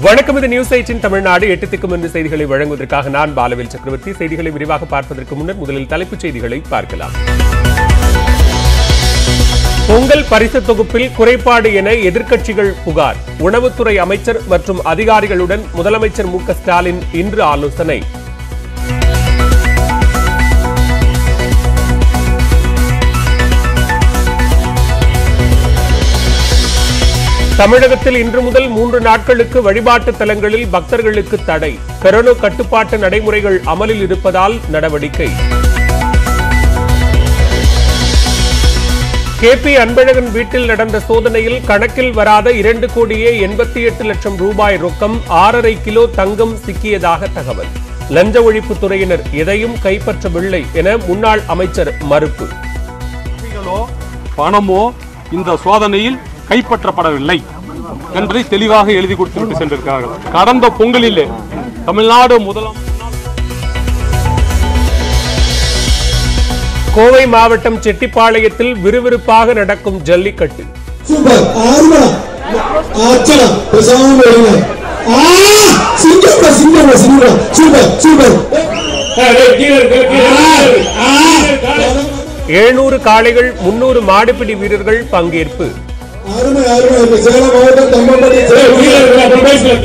வணக்கம் இது news eighteen Tamil Nadu எட்டு திக்கும் என்று செய்திகளை வழங்குவதற்காக நான் பாலவேல் சக்கரவர்த்தி செய்திகளை விரிவாக பார்ப்பதற்கு முன்னர் முதலில் தலைப்புச் செய்திகளை பார்க்கலாம் பொங்கல் பரிசு தொகுப்பில் குறைபாடு என எதிர்க்கட்சிகள் புகார் உணவுத்துறை அமைச்சர் மற்றும் அதிகாரிகளுடன் முதலமைச்சர் மு க ஸ்டாலின் இன்று ஆலோசனை தமிழகத்தில் இன்று முதல் மூன்று நாட்களுக்கு வழிபாட்டு தலங்களில் பக்தர்களுக்கு தடை கொரோனா கட்டுப்பாட்டு நடைமுறைகள் அமலில் இருப்பதால் நடவடிக்கை கே பி அன்பழகன் வீட்டில் நடந்த சோதனையில் கணக்கில் வராத இரண்டு கோடியே எண்பத்தி எட்டு லட்சம் ரூபாய் ரொக்கம் ஆறரை கிலோ தங்கம் சிக்கியதாக தகவல் லஞ்ச ஒழிப்புத் துறையினர் எதையும் கைப்பற்றவில்லை என முன்னாள் அமைச்சர் மறுப்பு நகைகளோ பணமோ இந்த சோதனையில் கைப்பற்றப்படவில்லை என்பதை தெளிவாக எழுதி கொடுத்துவிட்டு சென்றிருக்கிறார்கள் கடந்த பொங்கலிலே தமிழ்நாடு முதலாம் கோவை மாவட்டம் செட்டிப்பாளையத்தில் விறுவிறுப்பாக நடக்கும் ஜல்லிக்கட்டு சூப்பர் ஆறுமணம் அச்சனா பேசாம இருங்க ஆ சிங்கம்டா சிங்கம்டா சிங்கம்டா சூப்பர் சூப்பர் எழுநூறு காளைகள் முன்னூறு மாடுபிடி வீரர்கள் பங்கேற்பு அருமை அருமை அருமை சேலம் மாவட்டம் தம்மம்பட்டி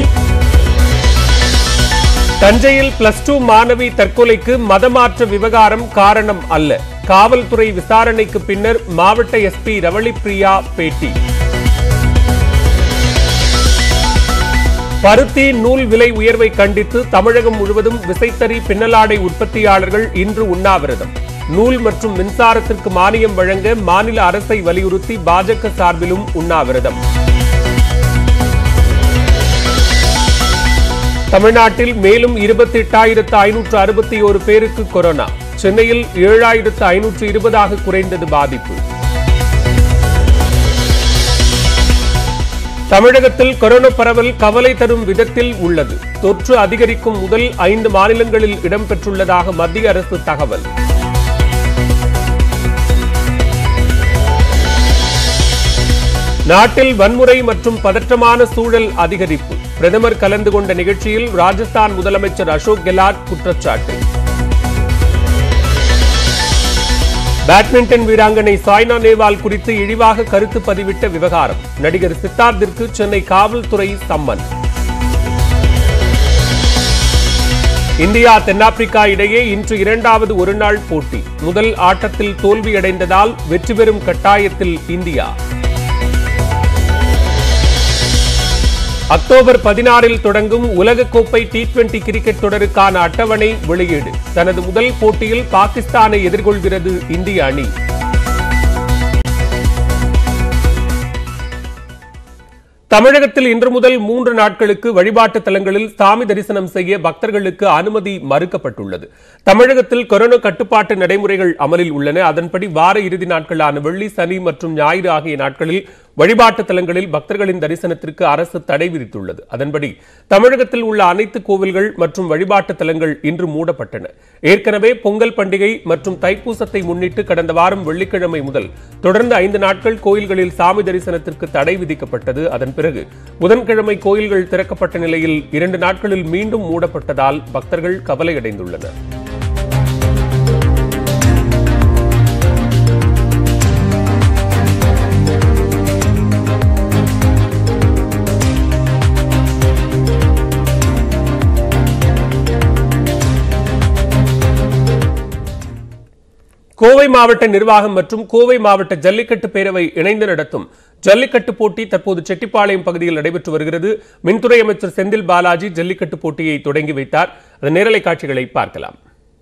தஞ்சையில் பிளஸ் டூ மாணவி தற்கொலைக்கு மதமாற்ற விவகாரம் காரணம் அல்ல காவல்துறை விசாரணைக்கு பின்னர் மாவட்ட எஸ்பி ரவளி பிரியா பேட்டி பருத்தி நூல் விலை உயர்வை கண்டித்து தமிழகம் முழுவதும் விசைத்தறி பின்னலாடை உற்பத்தியாளர்கள் இன்று உண்ணாவிரதம் நூல் மற்றும் மின்சாரத்திற்கு மானியம் வழங்க மாநில அரசை வலியுறுத்தி பாஜக சார்பிலும் உண்ணாவிரதம் தமிழ்நாட்டில் மேலும் இருபத்தி எட்டாயிரத்து ஐநூற்று அறுபத்தி ஒரு பேருக்கு கொரோனா சென்னையில் ஏழாயிரத்து ஐநூற்று இருபதாக குறைந்தது பாதிப்பு தமிழகத்தில் கொரோனா பரவல் கவலை தரும் விதத்தில் உள்ளது தொற்று அதிகரிக்கும் முதல் ஐந்து மாநிலங்களில் இடம்பெற்றுள்ளதாக மத்திய அரசு தகவல் நாட்டில் வன்முறை மற்றும் பதற்றமான சூழல் அதிகரிப்பு பிரதமர் கலந்து கொண்ட நிகழ்ச்சியில் ராஜஸ்தான் முதலமைச்சர் அசோக் கெலாட் குற்றச்சாட்டு பேட்மிண்டன் வீராங்கனை சாய்னா நேவால் குறித்து இழிவாக கருத்து பதிவிட்ட விவகாரம் நடிகர் சித்தார்த்திற்கு சென்னை காவல்துறை சம்மன் இந்தியா தென்னாப்பிரிக்கா இடையே இன்று இரண்டாவது ஒருநாள் போட்டி முதல் ஆட்டத்தில் தோல்வியடைந்ததால் வெற்றி பெறும் கட்டாயத்தில் இந்தியா அக்டோபர் பதினாறில் தொடங்கும் உலகக்கோப்பை டி டுவெண்டி கிரிக்கெட் தொடருக்கான அட்டவணை வெளியீடு தனது முதல் போட்டியில் பாகிஸ்தானை எதிர்கொள்கிறது இந்திய அணி தமிழகத்தில் இன்று முதல் மூன்று நாட்களுக்கு வழிபாட்டு தலங்களில் சாமி தரிசனம் செய்ய பக்தர்களுக்கு அனுமதி மறுக்கப்பட்டுள்ளது தமிழகத்தில் கொரோனா கட்டுப்பாட்டு நடைமுறைகள் அமலில் உள்ளன அதன்படி வார இறுதி நாட்களான வெள்ளி சனி மற்றும் ஞாயிறு ஆகிய நாட்களில் வழிபாட்டு தலங்களில் பக்தர்களின் தரிசனத்திற்கு அரசு தடை விதித்துள்ளது அதன்படி தமிழகத்தில் உள்ள அனைத்து கோவில்கள் மற்றும் வழிபாட்டு தலங்கள் இன்று மூடப்பட்டன ஏற்கனவே பொங்கல் பண்டிகை மற்றும் தைப்பூசத்தை முன்னிட்டு கடந்த வாரம் வெள்ளிக்கிழமை முதல் தொடர்ந்து ஐந்து நாட்கள் கோயில்களில் சாமி தரிசனத்திற்கு தடை விதிக்கப்பட்டது அதன் பிறகு புதன்கிழமை கோயில்கள் திறக்கப்பட்ட நிலையில் இரண்டு நாட்களில் மீண்டும் மூடப்பட்டதால் பக்தர்கள் கவலையடைந்துள்ளனர் கோவை மாவட்ட நிர்வாகம் மற்றும் கோவை மாவட்ட ஜல்லிக்கட்டு பேரவை இணைந்து நடத்தும் ஜல்லிக்கட்டு போட்டி தற்போது செட்டிப்பாளையம் பகுதியில் நடைபெற்று வருகிறது மின்துறை அமைச்சர் செந்தில் பாலாஜி ஜல்லிக்கட்டு போட்டியை தொடங்கி வைத்தார் அதன் நேரலை காட்சிகளை பார்க்கலாம்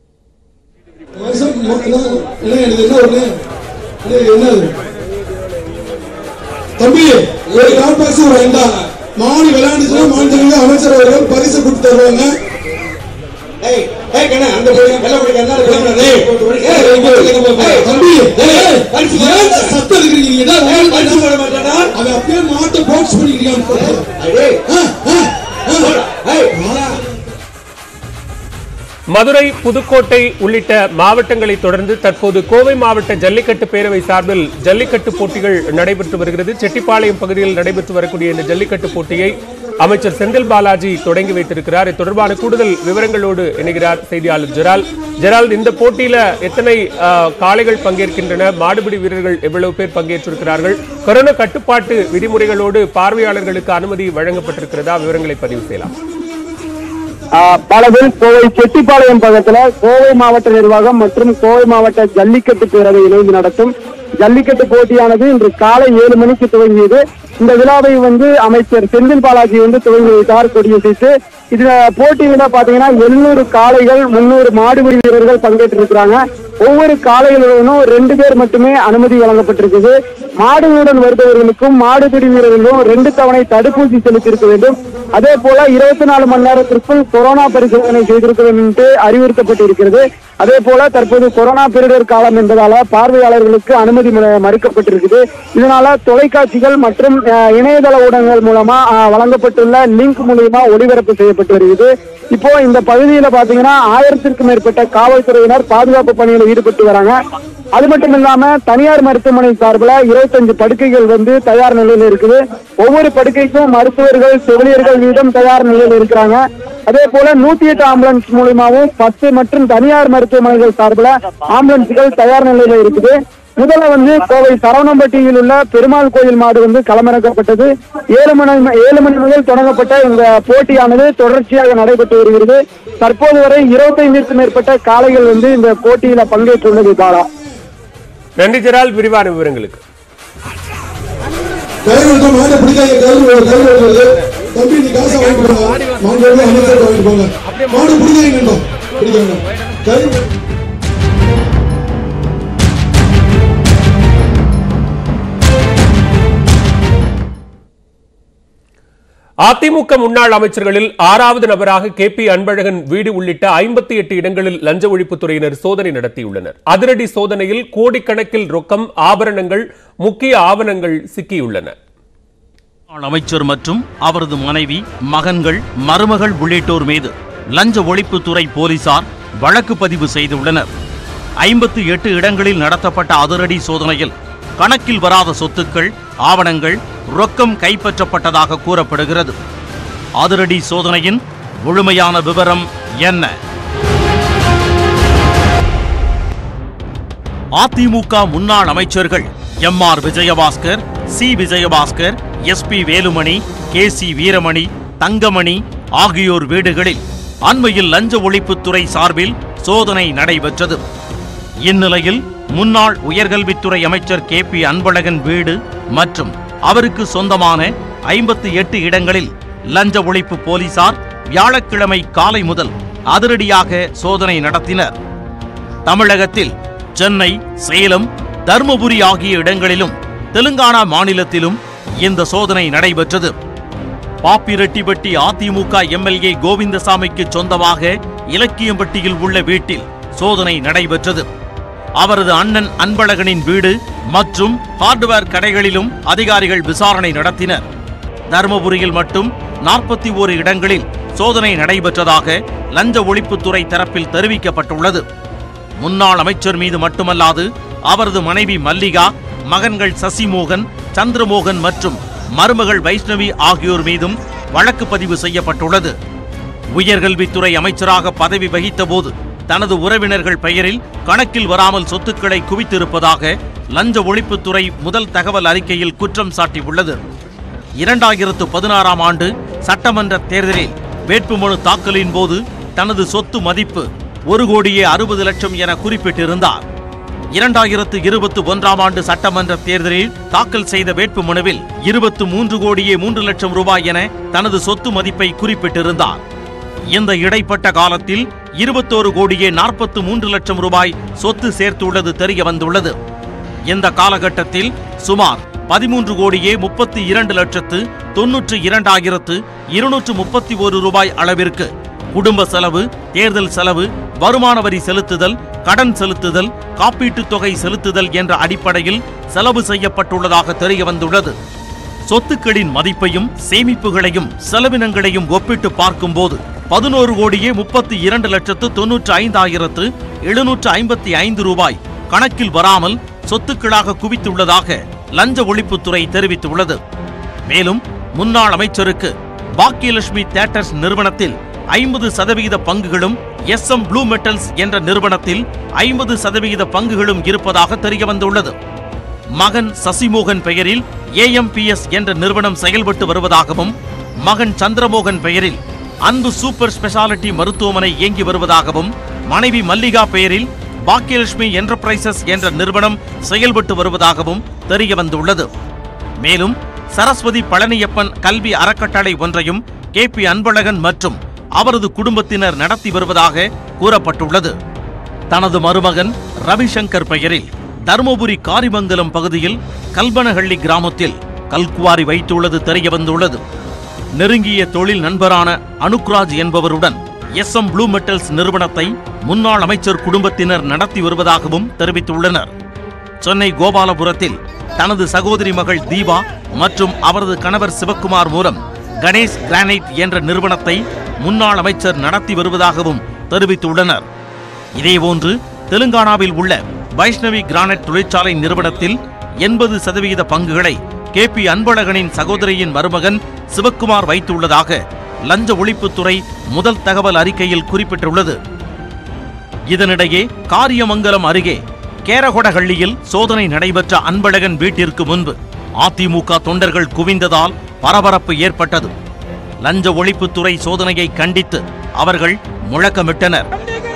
தம்பி ஒரு கால் பாக்ஸ் ஒரு ரெண்டா மாடு விளையாண்டுச்சுன்னா மாநில அமைச்சர் அவர்கள் பரிசு கொடுத்து தருவாங்க ஏய், ஏய், கண்ணா, அந்த பையன் வெள்ளை பையன் என்ன இருக்கு? ஏய், ஏய், இங்க வா, இங்க வா, ஏய், தம்பி ஏய், பரிசு போட ஏன் மாட்டானா? சத்தம் இருக்கிறீங்க ஏய், பரிசு போட மாட்டானா? அவன் அப்படியே மாட்டை பாக்ஸ் பண்ணிக்கிறான் ஏய், போடா, ஏய், மதுரை புதுக்கோட்டை உள்ளிட்ட மாவட்டங்களை தொடர்ந்து தற்போது கோவை மாவட்ட ஜல்லிக்கட்டு பேரவை சார்பில் ஜல்லிக்கட்டு போட்டிகள் நடைபெற்று வருகிறது செட்டிப்பாளையம் பகுதியில் நடைபெற்று வரக்கூடிய இந்த ஜல்லிக்கட்டு போட்டியை அமைச்சர் செந்தில் பாலாஜி தொடங்கி வைத்திருக்கிறார் இது தொடர்பான கூடுதல் விவரங்களோடு இணைகிறார் செய்தியாளர் ஜெரால் ஜெரால் இந்த போட்டியில எத்தனை ஆஹ், காளைகள் பங்கேற்கின்றன மாடுபிடி வீரர்கள் எவ்வளவு பேர் பங்கேற்றிருக்கிறார்கள் கொரோனா கட்டுப்பாட்டு விதிமுறைகளோடு பார்வையாளர்களுக்கு அனுமதி வழங்கப்பட்டிருக்கிறதா விவரங்களை பதிவு செய்யலாம் பலவில் கோவை செட்டிப்பாளையம் பக்கத்துல கோவை மாவட்ட நிர்வாகம் மற்றும் கோவை மாவட்ட ஜல்லிக்கட்டு பேரவை இணைந்து நடத்தும் ஜல்லிக்கட்டு போட்டியானது இன்று காலை ஏழு மணிக்கு துவங்கியது இந்த விழாவை வந்து அமைச்சர் செந்தில் பாலாஜி வந்து துவங்கி வைத்தார் கொடியசைத்து இதுல போட்டியில பாத்தீங்கன்னா எழுநூறு காளைகள் முன்னூறு மாடுபிடி வீரர்கள் பங்கேற்றிருக்கிறாங்க ஒவ்வொரு காளைகளுடனும் ரெண்டு பேர் மட்டுமே அனுமதி வழங்கப்பட்டிருக்குது மாடுகளுடன் வருபவர்களுக்கும் மாடுபிடி வீரர்களும் ரெண்டு தவணை தடுப்பூசி செலுத்தியிருக்க வேண்டும் அதே போல இருபத்தி நாலு மணி நேரத்திற்குள் கொரோனா பரிசோதனை செய்திருக்க வேண்டும் என்று அறிவுறுத்தப்பட்டு இருக்கிறது அதே போல தற்போது கொரோனா பேரிடர் காலம் என்பதால பார்வையாளர்களுக்கு அனுமதி மறு- மறுக்கப்பட்டிருக்குது இதனால தொலைக்காட்சிகள் மற்றும் அஹ், இணையதள ஊடகங்கள் மூலமா அஹ், வழங்கப்பட்டுள்ள லிங்க் மூலியமா ஒளிபரப்பு செய்யப்பட்டு வருகிறது இப்போ இந்த பகுதியில பாத்தீங்கன்னா ஆயிரத்திற்கும் மேற்பட்ட காவல்துறையினர் பாதுகாப்பு பணியில் ஈடுபட்டு வராங்க அது மட்டும் இல்லாம தனியார் மருத்துவமனை சார்பில் இருபத்தஞ்சு படுக்கைகள் வந்து தயார் நிலையில இருக்குது ஒவ்வொரு படுக்கைக்கும் மருத்துவர்கள் செவிலியர்கள் வீதம் தயார் நிலையில் இருக்கிறாங்க அதே போல நூத்தி எட்டு ஆம்புலன்ஸ் மூலியமாவும் பத்து மற்றும் தனியார் மருத்துவமனைகள் சார்பில் ஆம்புலன்ஸ்கள் தயார் நிலையில இருக்குது முதல்ல வந்து கோவை சரவணம்பட்டியில் உள்ள பெருமாள் கோயில் மாடு வந்து களமிறக்கப்பட்டது ஏழு மணி ஏழு மணி முதல் தொடங்கப்பட்ட இந்த போட்டியானது தொடர்ச்சியாக நடைபெற்று வருகிறது தற்போது வரை இருபத்தைந்திற்கும் மேற்பட்ட காளைகள் வந்து இந்த போட்டியில பங்கேற்றுள்ளது பாலா நன்றி ஜெரால் விரிவான விவரங்களுக்கு கயிறு எடுத்தா மாட்டை பிடிக்காத கயிறு கயிறு எடுக்கிறது தம்பி நீ காசை வாங்கிட்டு போங்க மாடு வந்து அமைச்சர் வாங்கிட்டு போங்க மாடு பிடிக்காதீங்கண்ணா பிடிக்காங்க கயிறு அதிமுக முன்னாள் அமைச்சர்களில் ஆறாவது நபராக கே பி அன்பழகன் வீடு உள்ளிட்ட ஐம்பத்தி எட்டு இடங்களில் லஞ்ச ஒழிப்புத்துறையினர் சோதனை நடத்தியுள்ளனர் அதிரடி சோதனையில் கோடிக்கணக்கில் ரொக்கம் ஆபரணங்கள் முக்கிய ஆவணங்கள் சிக்கியுள்ளன முன்னாள் அமைச்சர் மற்றும் அவரது மனைவி மகன்கள் மருமகள் உள்ளிட்டோர் மீது லஞ்ச ஒழிப்புத்துறை போலீசார் வழக்கு பதிவு செய்துள்ளனர் ஐம்பத்து எட்டு இடங்களில் நடத்தப்பட்ட அதிரடி சோதனையில் கணக்கில் வராத சொத்துக்கள் ஆவணங்கள் ரொக்கம் கைப்பற்றப்பட்டதாக கூறப்படுகிறது அதிரடி சோதனையின் முழுமையான விவரம் என்ன அதிமுக முன்னாள் அமைச்சர்கள் M R Vijayabaskar C Vijayabaskar S P Velumani K C Veeramani Thangamani ஆகியோர் வீடுகளில் அண்மையில் லஞ்ச ஒழிப்புத்துறை சார்பில் சோதனை நடைபெற்றது இந்நிலையில் முன்னாள் உயர்கல்வித்துறை அமைச்சர் கே பி அன்பழகன் வீடு மற்றும் அவருக்கு சொந்தமான ஐம்பத்தி எட்டு இடங்களில் லஞ்ச ஒழிப்பு போலீசார் வியாழக்கிழமை காலை முதல் அதிரடியாக சோதனை நடத்தினர் தமிழகத்தில் சென்னை சேலம் தர்மபுரி ஆகிய இடங்களிலும் தெலுங்கானா மாநிலத்திலும் இந்த சோதனை நடைபெற்றது பாப்பிரெட்டிப்பட்டி அதிமுக எம்எல்ஏ கோவிந்தசாமிக்கு சொந்தமாக இலக்கியம்பட்டியில் உள்ள வீட்டில் சோதனை நடைபெற்றது அவரது அண்ணன் அன்பழகனின் வீடு மற்றும் ஹார்ட்வேர் கடைகளிலும் அதிகாரிகள் விசாரணை நடத்தினர் தருமபுரியில் மட்டும் நாற்பத்தி ஓரு இடங்களில் சோதனை நடைபெற்றதாக லஞ்ச ஒழிப்புத்துறை தரப்பில் தெரிவிக்கப்பட்டுள்ளது முன்னாள் அமைச்சர் மீது மட்டுமல்லாது அவரது மனைவி மல்லிகா மகன்கள் சசிமோகன் சந்திரமோகன் மற்றும் மருமகள் வைஷ்ணவி ஆகியோர் மீதும் வழக்கு பதிவு செய்யப்பட்டுள்ளது உயர்கல்வித்துறை அமைச்சராக பதவி வகித்தபோது தனது உறவினர்கள் பெயரில் கணக்கில் வராமல் சொத்துக்களை குவித்திருப்பதாக லஞ்ச ஒழிப்புத்துறை முதல் தகவல் அறிக்கையில் குற்றம் சாட்டியுள்ளது இரண்டாயிரத்து பதினாறாம் ஆண்டு சட்டமன்ற தேர்தலில் வேட்புமனு தாக்கலின் போது தனது சொத்து மதிப்பு ஒரு கோடியே அறுபது லட்சம் என குறிப்பிட்டிருந்தார் இரண்டாயிரத்து இருபத்தி ஒன்றாம் ஆண்டு சட்டமன்ற தேர்தலில் தாக்கல் செய்த வேட்புமனுவில் இருபத்து மூன்று கோடியே மூன்று லட்சம் ரூபாய் என தனது சொத்து மதிப்பை குறிப்பிட்டிருந்தார் இந்த இடைப்பட்ட காலத்தில் இருபத்தோரு கோடியே நாற்பத்து மூன்று லட்சம் ரூபாய் சொத்து சேர்த்துள்ளது தெரிய வந்துள்ளது இந்த காலகட்டத்தில் சுமார் பதிமூன்று கோடியே முப்பத்தி இரண்டு லட்சத்து தொன்னூற்று இரண்டாயிரத்து இருநூற்று முப்பத்தி ஒரு ரூபாய் அளவிற்கு குடும்ப செலவு தேர்தல் செலவு வருமான வரி செலுத்துதல் கடன் செலுத்துதல் காப்பீட்டுத் தொகை செலுத்துதல் என்ற அடிப்படையில் செலவு செய்யப்பட்டுள்ளதாக தெரிய வந்துள்ளது சொத்துக்களின் மதிப்பையும் சேமிப்புகளையும் செலவினங்களையும் ஒப்பிட்டு பார்க்கும்போது பதினோரு கோடியே முப்பத்தி இரண்டு லட்சத்து தொன்னூற்று ஐந்தாயிரத்து எழுநூற்று ஐம்பத்தி ஐந்து ரூபாய் கணக்கில் வராமல் சொத்துக்களாக குவித்துள்ளதாக லஞ்ச ஒழிப்புத்துறை தெரிவித்துள்ளது மேலும் முன்னாள் அமைச்சருக்கு பாக்கியலட்சுமி தியேட்டர்ஸ் நிறுவனத்தில் ஐம்பது சதவிகித பங்குகளும் எஸ் எம் ப்ளூ மெட்டல்ஸ் என்ற நிறுவனத்தில் ஐம்பது சதவிகித பங்குகளும் இருப்பதாக தெரியவந்துள்ளது மகன் சசிமோகன் பெயரில் ஏஎம்பிஎஸ் என்ற நிறுவனம் செயல்பட்டு வருவதாகவும் மகன் சந்திரமோகன் பெயரில் அன்பு சூப்பர் ஸ்பெஷாலிட்டி மருத்துவமனை இயங்கி வருவதாகவும் மனைவி மல்லிகா பெயரில் பாக்கியலட்சுமி என்டர்பிரைசஸ் என்ற நிறுவனம் செயல்பட்டு வருவதாகவும் தெரியவந்துள்ளது மேலும் சரஸ்வதி பழனியப்பன் கல்வி அறக்கட்டளை ஒன்றையும் கே பி அன்பழகன் மற்றும் அவரது குடும்பத்தினர் நடத்தி வருவதாக கூறப்பட்டுள்ளது தனது மருமகன் ரவிசங்கர் பெயரில் தருமபுரி காரிமங்கலம் பகுதியில் கல்பனஹள்ளி கிராமத்தில் கல்குவாரி வைத்துள்ளது தெரியவந்துள்ளது நெருங்கிய தொழில் நண்பரான அனுக்ராஜ் என்பவருடன் எஸ் எம் ப்ளூ மெட்டல்ஸ் நிறுவனத்தை முன்னாள் அமைச்சர் குடும்பத்தினர் நடத்தி வருவதாகவும் தெரிவித்துள்ளனர் சென்னை கோபாலபுரத்தில் தனது சகோதரி மகள் தீபா மற்றும் அவரது கணவர் சிவக்குமார் மூலம் கணேஷ் கிரானைட் என்ற நிறுவனத்தை முன்னாள் அமைச்சர் நடத்தி வருவதாகவும் தெரிவித்துள்ளனர் இதேபோன்று தெலுங்கானாவில் உள்ள வைஷ்ணவி கிரானைட் தொழிற்சாலை நிறுவனத்தில் எண்பது சதவிகித பங்குகளை கே பி அன்பழகனின் சகோதரியின் மருமகன் சிவக்குமார் வைத்துள்ளதாக லஞ்ச ஒழிப்புத்துறை முதல் தகவல் அறிக்கையில் குறிப்பிட்டுள்ளது இதனிடையே காரியமங்கலம் அருகே கேரகொடஹள்ளியில் சோதனை நடைபெற்ற அன்பழகன் வீட்டிற்கு முன்பு அதிமுக தொண்டர்கள் குவிந்ததால் பரபரப்பு ஏற்பட்டது லஞ்ச ஒழிப்புத்துறை சோதனையை கண்டித்து அவர்கள் முழக்கமிட்டனர்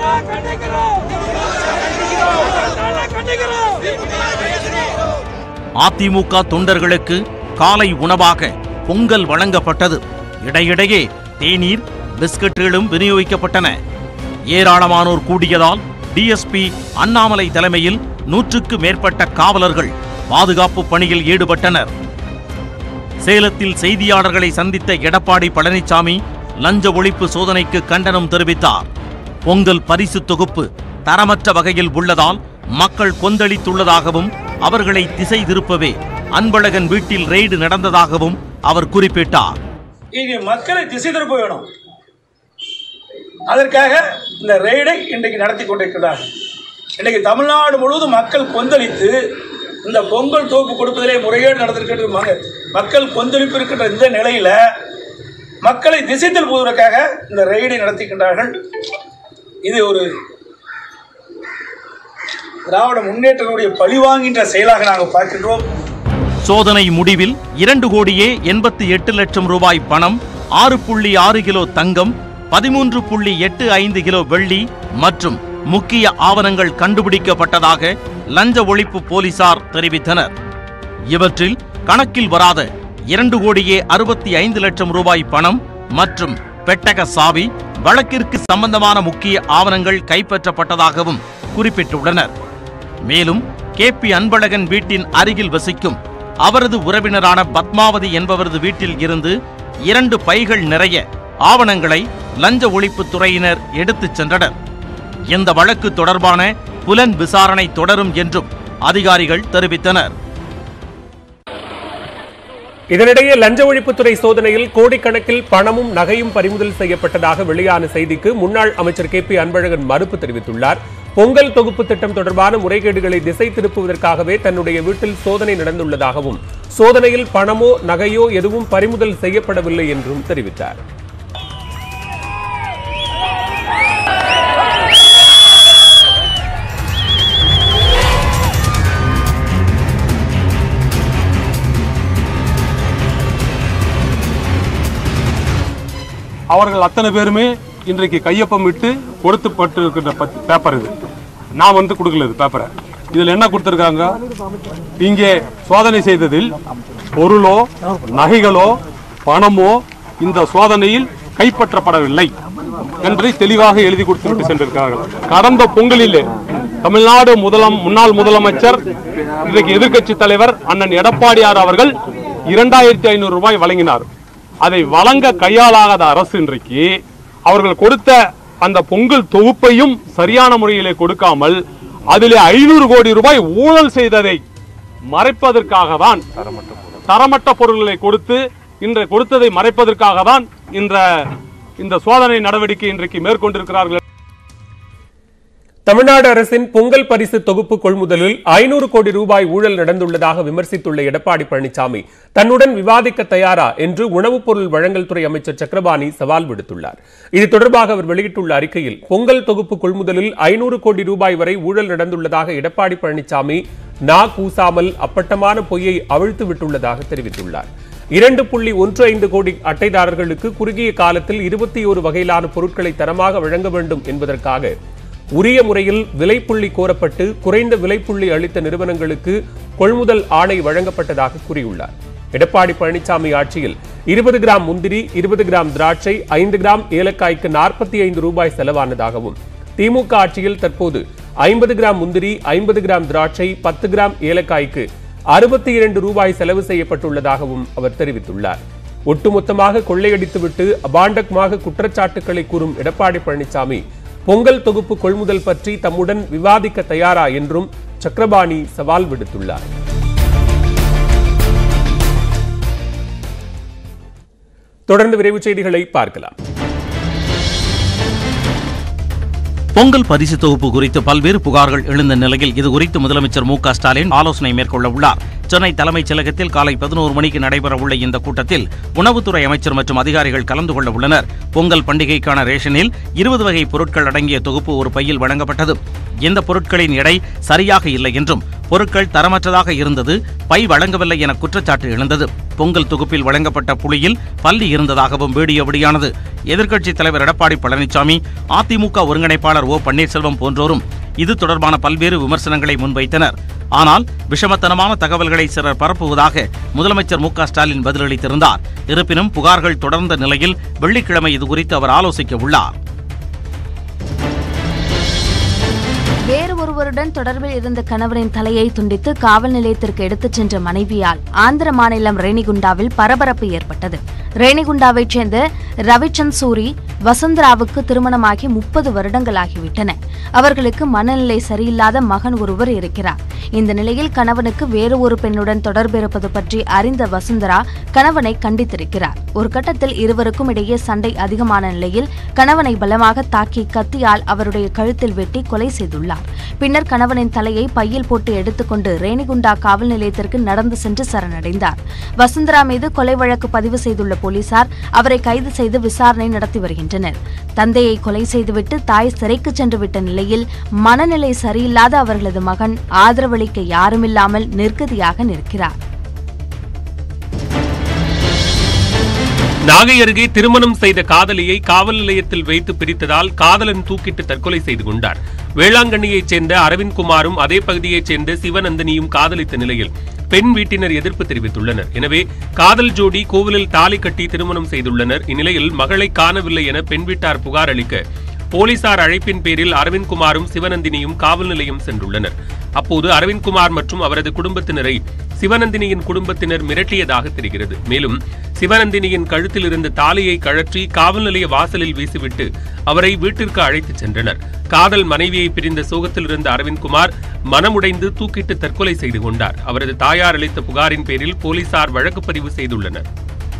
அதிமுக தொண்டர்களுக்கு காலை உணவாக பொங்கல் வழங்கப்பட்டது இடையிடையே தேநீர் பிஸ்கட்டுகளும் விநியோகிக்கப்பட்டன ஏராளமானோர் கூடியதால் டிஎஸ்பி அண்ணாமலை தலைமையில் நூற்றுக்கு மேற்பட்ட காவலர்கள் பாதுகாப்பு பணியில் ஈடுபட்டனர் சேலத்தில் செய்தியாளர்களை சந்தித்த எடப்பாடி பழனிசாமி லஞ்ச ஒழிப்பு சோதனைக்கு கண்டனம் தெரிவித்தார் பொங்கல் பரிசு தொகுப்பு தரமற்ற வகையில் உள்ளதால் மக்கள் கொந்தளித்துள்ளதாகவும் அவர்களை திசை திருப்பவே அன்பழகன் வீட்டில் ரெய்டு நடந்ததாகவும் அவர் குறிப்பிட்டார் இங்க மக்களை திசை திருப்ப வேணும் அதற்காக இந்த ரெய்டை இன்றைக்கு நடத்தி கொண்டிருக்கிறார் இன்றைக்கு தமிழ்நாடு முழுவதும் மக்கள் கொந்தளித்து இந்த பொங்கல் தொகுப்பு கொடுப்பதிலே முறைகேடு நடந்திருக்கிறது மக- மக்கள் கொந்தளிப்பு இருக்கின்ற இந்த நிலையில மக்களை திசை திருப்புவதற்காக இந்த ரெய்டை நடத்துகின்றார்கள் இது ஒரு திராவிட முன்னேற்றங்களுடைய பழிவாங்கின்ற செயலாக நாங்கள் பார்க்கின்றோம் சோதனை முடிவில் இரண்டு கோடியே எண்பத்தி எட்டு லட்சம் ரூபாய் பணம் ஆறு புள்ளி ஆறு கிலோ தங்கம் பதிமூன்று புள்ளி எட்டு ஐந்து கிலோ வெள்ளி மற்றும் முக்கிய ஆவணங்கள் கண்டுபிடிக்கப்பட்டதாக லஞ்ச ஒழிப்பு போலீசார் தெரிவித்தனர் இவற்றில் கணக்கில் வராத இரண்டு கோடியே அறுபத்தி ஐந்து லட்சம் ரூபாய் பணம் மற்றும் பெட்டக சாவி வழக்கிற்கு சம்பந்தமான முக்கிய ஆவணங்கள் கைப்பற்றப்பட்டதாகவும் குறிப்பிட்டுள்ளனர் மேலும் கே பி அன்பழகன் வீட்டின் அருகில் வசிக்கும் அவரது உறவினரான பத்மாவதி என்பவரது வீட்டில் இருந்து இரண்டு பைகள் நிறைய ஆவணங்களை லஞ்ச ஒழிப்புத் துறையினர் எடுத்துச் சென்றனர் இந்த வழக்கு தொடர்பான புலன் விசாரணை தொடரும் என்றும் அதிகாரிகள் தெரிவித்தனர் இதனிடையே லஞ்ச ஒழிப்புத்துறை சோதனையில் கோடிக்கணக்கில் பணமும் நகையும் பறிமுதல் செய்யப்பட்டதாக வெளியான செய்திக்கு முன்னாள் அமைச்சர் கே பி அன்பழகன் மறுப்பு தெரிவித்துள்ளார் பொங்கல் தொகுப்பு திட்டம் தொடர்பான முறைகேடுகளை திசை திருப்புவதற்காகவே தன்னுடைய வீட்டில் சோதனை நடந்துள்ளதாகவும் சோதனையில் பணமோ நகையோ எதுவும் பறிமுதல் செய்யப்படவில்லை என்றும் தெரிவித்தார் அவர்கள் அத்தனை பேருமே இன்றைக்கு கையொப்பம் விட்டு கொடுத்துப்பட்டு இருக்கின்ற பத்- பேப்பர் இது நான் வந்து கொடுக்கல இது பேப்பரை இதில் என்ன கொடுத்துருக்காங்க இங்கே சோதனை செய்ததில் பொருளோ நகைகளோ பணமோ இந்த சோதனையில் கைப்பற்றப்படவில்லை என்பதை தெளிவாக எழுதி கொடுத்துவிட்டு சென்றிருக்கிறார்கள் கடந்த பொங்கலிலே தமிழ்நாடு முதலம் முன்னாள் முதலமைச்சர் இன்றைக்கு எதிர்க்கட்சி தலைவர் அண்ணன் எடப்பாடியார் அவர்கள் இரண்டாயிரத்தி ஐநூறு ரூபாய் வழங்கினார் அதை வழங்க கையாளாகாத அரசு இன்றைக்கு அவர்கள் கொடுத்த அந்த பொங்கல் தொகுப்பையும் சரியான முறையிலே கொடுக்காமல் அதிலே ஐநூறு கோடி ரூபாய் ஊழல் செய்ததை மறைப்பதற்காக தான் தரமற்ற பொருட்களை கொடுத்து இன்று கொடுத்ததை மறைப்பதற்காக தான் இந்த இந்த சோதனை நடவடிக்கை இன்றைக்கு மேற்கொண்டிருக்கிறார்கள் தமிழ்நாடு அரசின் பொங்கல் பரிசு தொகுப்பு கொள்முதலில் ஐநூறு கோடி ரூபாய் ஊழல் நடந்துள்ளதாக விமர்சித்துள்ள எடப்பாடி பழனிசாமி தன்னுடன் விவாதிக்க தயாரா என்று உணவுப் பொருள் வழங்கல் துறை அமைச்சர் சக்கரபாணி சவால் விடுத்துள்ளார் இது தொடர்பாக அவர் வெளியிட்டுள்ள அறிக்கையில் பொங்கல் தொகுப்பு கொள்முதலில் ஐநூறு கோடி ரூபாய் வரை ஊழல் நடந்துள்ளதாக எடப்பாடி பழனிசாமி நா கூசாமல் அப்பட்டமான பொய்யை அவிழ்த்து விட்டுள்ளதாக தெரிவித்துள்ளார் இரண்டு புள்ளி ஒன்று ஐந்து கோடி அட்டைதாரர்களுக்கு குறுகிய காலத்தில் இருபத்தி ஒரு வகையிலான பொருட்களை தரமாக வழங்க வேண்டும் என்பதற்காக உரிய முறையில் விலைப்புள்ளி கோரப்பட்டு குறைந்த விலைப்புள்ளி அளித்த நிறுவனங்களுக்கு கொள்முதல் ஆணை வழங்கப்பட்டதாக கூறியுள்ளார் எடப்பாடி பழனிசாமி ஆட்சியில் இருபது கிராம் முந்திரி இருபது கிராம் திராட்சை ஐந்து கிராம் ஏலக்காய்க்கு நாற்பத்தி ஐந்து ரூபாய் செலவானதாகவும் திமுக ஆட்சியில் தற்போது ஐம்பது கிராம் முந்திரி ஐம்பது கிராம் திராட்சை பத்து கிராம் ஏலக்காய்க்கு அறுபத்தி இரண்டு ரூபாய் செலவு செய்யப்பட்டுள்ளதாகவும் அவர் தெரிவித்துள்ளார் ஒட்டுமொத்தமாக கொள்ளையடித்துவிட்டு அபாண்டகமாக குற்றச்சாட்டுக்களை கூறும் எடப்பாடி பழனிசாமி பொங்கல் தொகுப்பு கொள்முதல் பற்றி தம்முடன் விவாதிக்க தயாரா என்றும் சக்கரபாணி சவால் விடுத்துள்ளார் தொடர்ந்து விரைவு செய்திகளை பார்க்கலாம் பொங்கல் பரிசு தொகுப்பு குறித்து பல்வேறு புகார்கள் எழுந்த நிலையில் இது குறித்து முதலமைச்சர் மு க ஸ்டாலின் ஆலோசனை மேற்கொள்ள உள்ளார் சென்னை தலைமைச் செயலகத்தில் காலை பதினோரு மணிக்கு நடைபெறவுள்ள இந்த கூட்டத்தில் உணவுத்துறை அமைச்சர் மற்றும் அதிகாரிகள் கலந்து கொள்ள உள்ளனர் பொங்கல் பண்டிகைக்கான ரேஷனில் இருபது வகை பொருட்கள் அடங்கிய தொகுப்பு ஒரு பையில் வழங்கப்பட்டது இந்த பொருட்களின் எடை சரியாக இல்லை என்றும் பொருட்கள் தரமற்றதாக இருந்தது பை வழங்கவில்லை என குற்றச்சாட்டு எழுந்தது பொங்கல் தொகுப்பில் வழங்கப்பட்ட புளியில் பள்ளி இருந்ததாகவும் வீடியோ வெளியானது எதிர்க்கட்சித் தலைவர் எடப்பாடி பழனிசாமி அதிமுக ஒருங்கிணைப்பாளர் ஓ பன்னீர்செல்வம் போன்றோரும் இது தொடர்பான பல்வேறு விமர்சனங்களை முன்வைத்தனர் ஆனால் விஷமத்தனமான தகவல்களை சிலர் பரப்புவதாக முதலமைச்சர் மு க ஸ்டாலின் பதிலளித்திருந்தார் இருப்பினும் புகார்கள் தொடர்ந்த நிலையில் வெள்ளிக்கிழமை இதுகுறித்து அவர் ஆலோசிக்க உள்ளார் வேறு ஒருவருடன் தொடர்பில் இருந்த கணவரின் தலையை துண்டித்து காவல் நிலையத்திற்கு எடுத்துச் சென்ற மனைவியால் ஆந்திர மாநிலம் ரேணிகுண்டாவில் பரபரப்பு ஏற்பட்டது ரேணிகுண்டாவைச் சேர்ந்த ரவிச்சந்த் சூரி வசுந்தராவுக்கு திருமணமாகி முப்பது வருடங்களாகிவிட்டன அவர்களுக்கு மனநிலை சரியில்லாத மகன் ஒருவர் இருக்கிறார் இந்த நிலையில் கணவனுக்கு வேறு ஒரு பெண்ணுடன் தொடர்பு இருப்பது பற்றி அறிந்த வசுந்தரா கணவனை கண்டித்திருக்கிறார் ஒரு கட்டத்தில் இருவருக்கும் இடையே சண்டை அதிகமான நிலையில் கணவனை பலமாக தாக்கி கத்தியால் அவருடைய கழுத்தில் வெட்டி கொலை செய்துள்ளார் பின்னர் கணவனின் தலையை பையில் போட்டு எடுத்துக்கொண்டு ரேணிகுண்டா காவல் நிலையத்திற்கு நடந்து சென்று சரணடைந்தார் வசுந்தரா மீது கொலை வழக்கு பதிவு செய்துள்ள போலீசார் அவரை கைது செய்து விசாரணை நடத்தி வருகின்றனர் தந்தையை கொலை செய்துவிட்டு தாய் சிறைக்கு சென்று விட்ட நிலையில் மனநிலை சரியில்லாத அவர்களது மகன் ஆதரவளிக்க யாருமில்லாமல் நிர்கதியாக நிற்கிறார் நாகை அருகே திருமணம் செய்த காதலியை காவல் நிலையத்தில் வைத்து பிரித்ததால் காதலன் தூக்கிட்டு தற்கொலை செய்து கொண்டார் வேளாங்கண்ணியைச் சேர்ந்த அரவிந்த்குமாரும் அதே பகுதியைச் சேர்ந்த சிவநந்தினியும் காதலித்த நிலையில் பெண் வீட்டினர் எதிர்ப்பு தெரிவித்துள்ளனர் எனவே காதல் ஜோடி கோவிலில் தாலி கட்டி திருமணம் செய்துள்ளனர் இந்நிலையில் மகளை காணவில்லை என பெண் வீட்டார் புகார் அளிக்க போலீசார் அழைப்பின் பேரில் அரவிந்த்குமாரும் சிவநந்தினியும் காவல் நிலையம் சென்றுள்ளனர் அப்போது அரவிந்த்குமார் மற்றும் அவரது குடும்பத்தினரை சிவநந்தினியின் குடும்பத்தினர் மிரட்டியதாக தெரிகிறது மேலும் சிவநந்தினியின் கழுத்தில் இருந்த தாலியை கழற்றி காவல் நிலைய வாசலில் வீசிவிட்டு அவரை வீட்டிற்கு அழைத்துச் சென்றனர் காதல் மனைவியை பிரிந்த சோகத்தில் இருந்த அரவிந்த்குமார் மனமுடைந்து தூக்கிட்டு தற்கொலை செய்து கொண்டார் அவரது தாயார் அளித்த புகாரின் பேரில் போலீசார் வழக்கு பதிவு செய்துள்ளனர்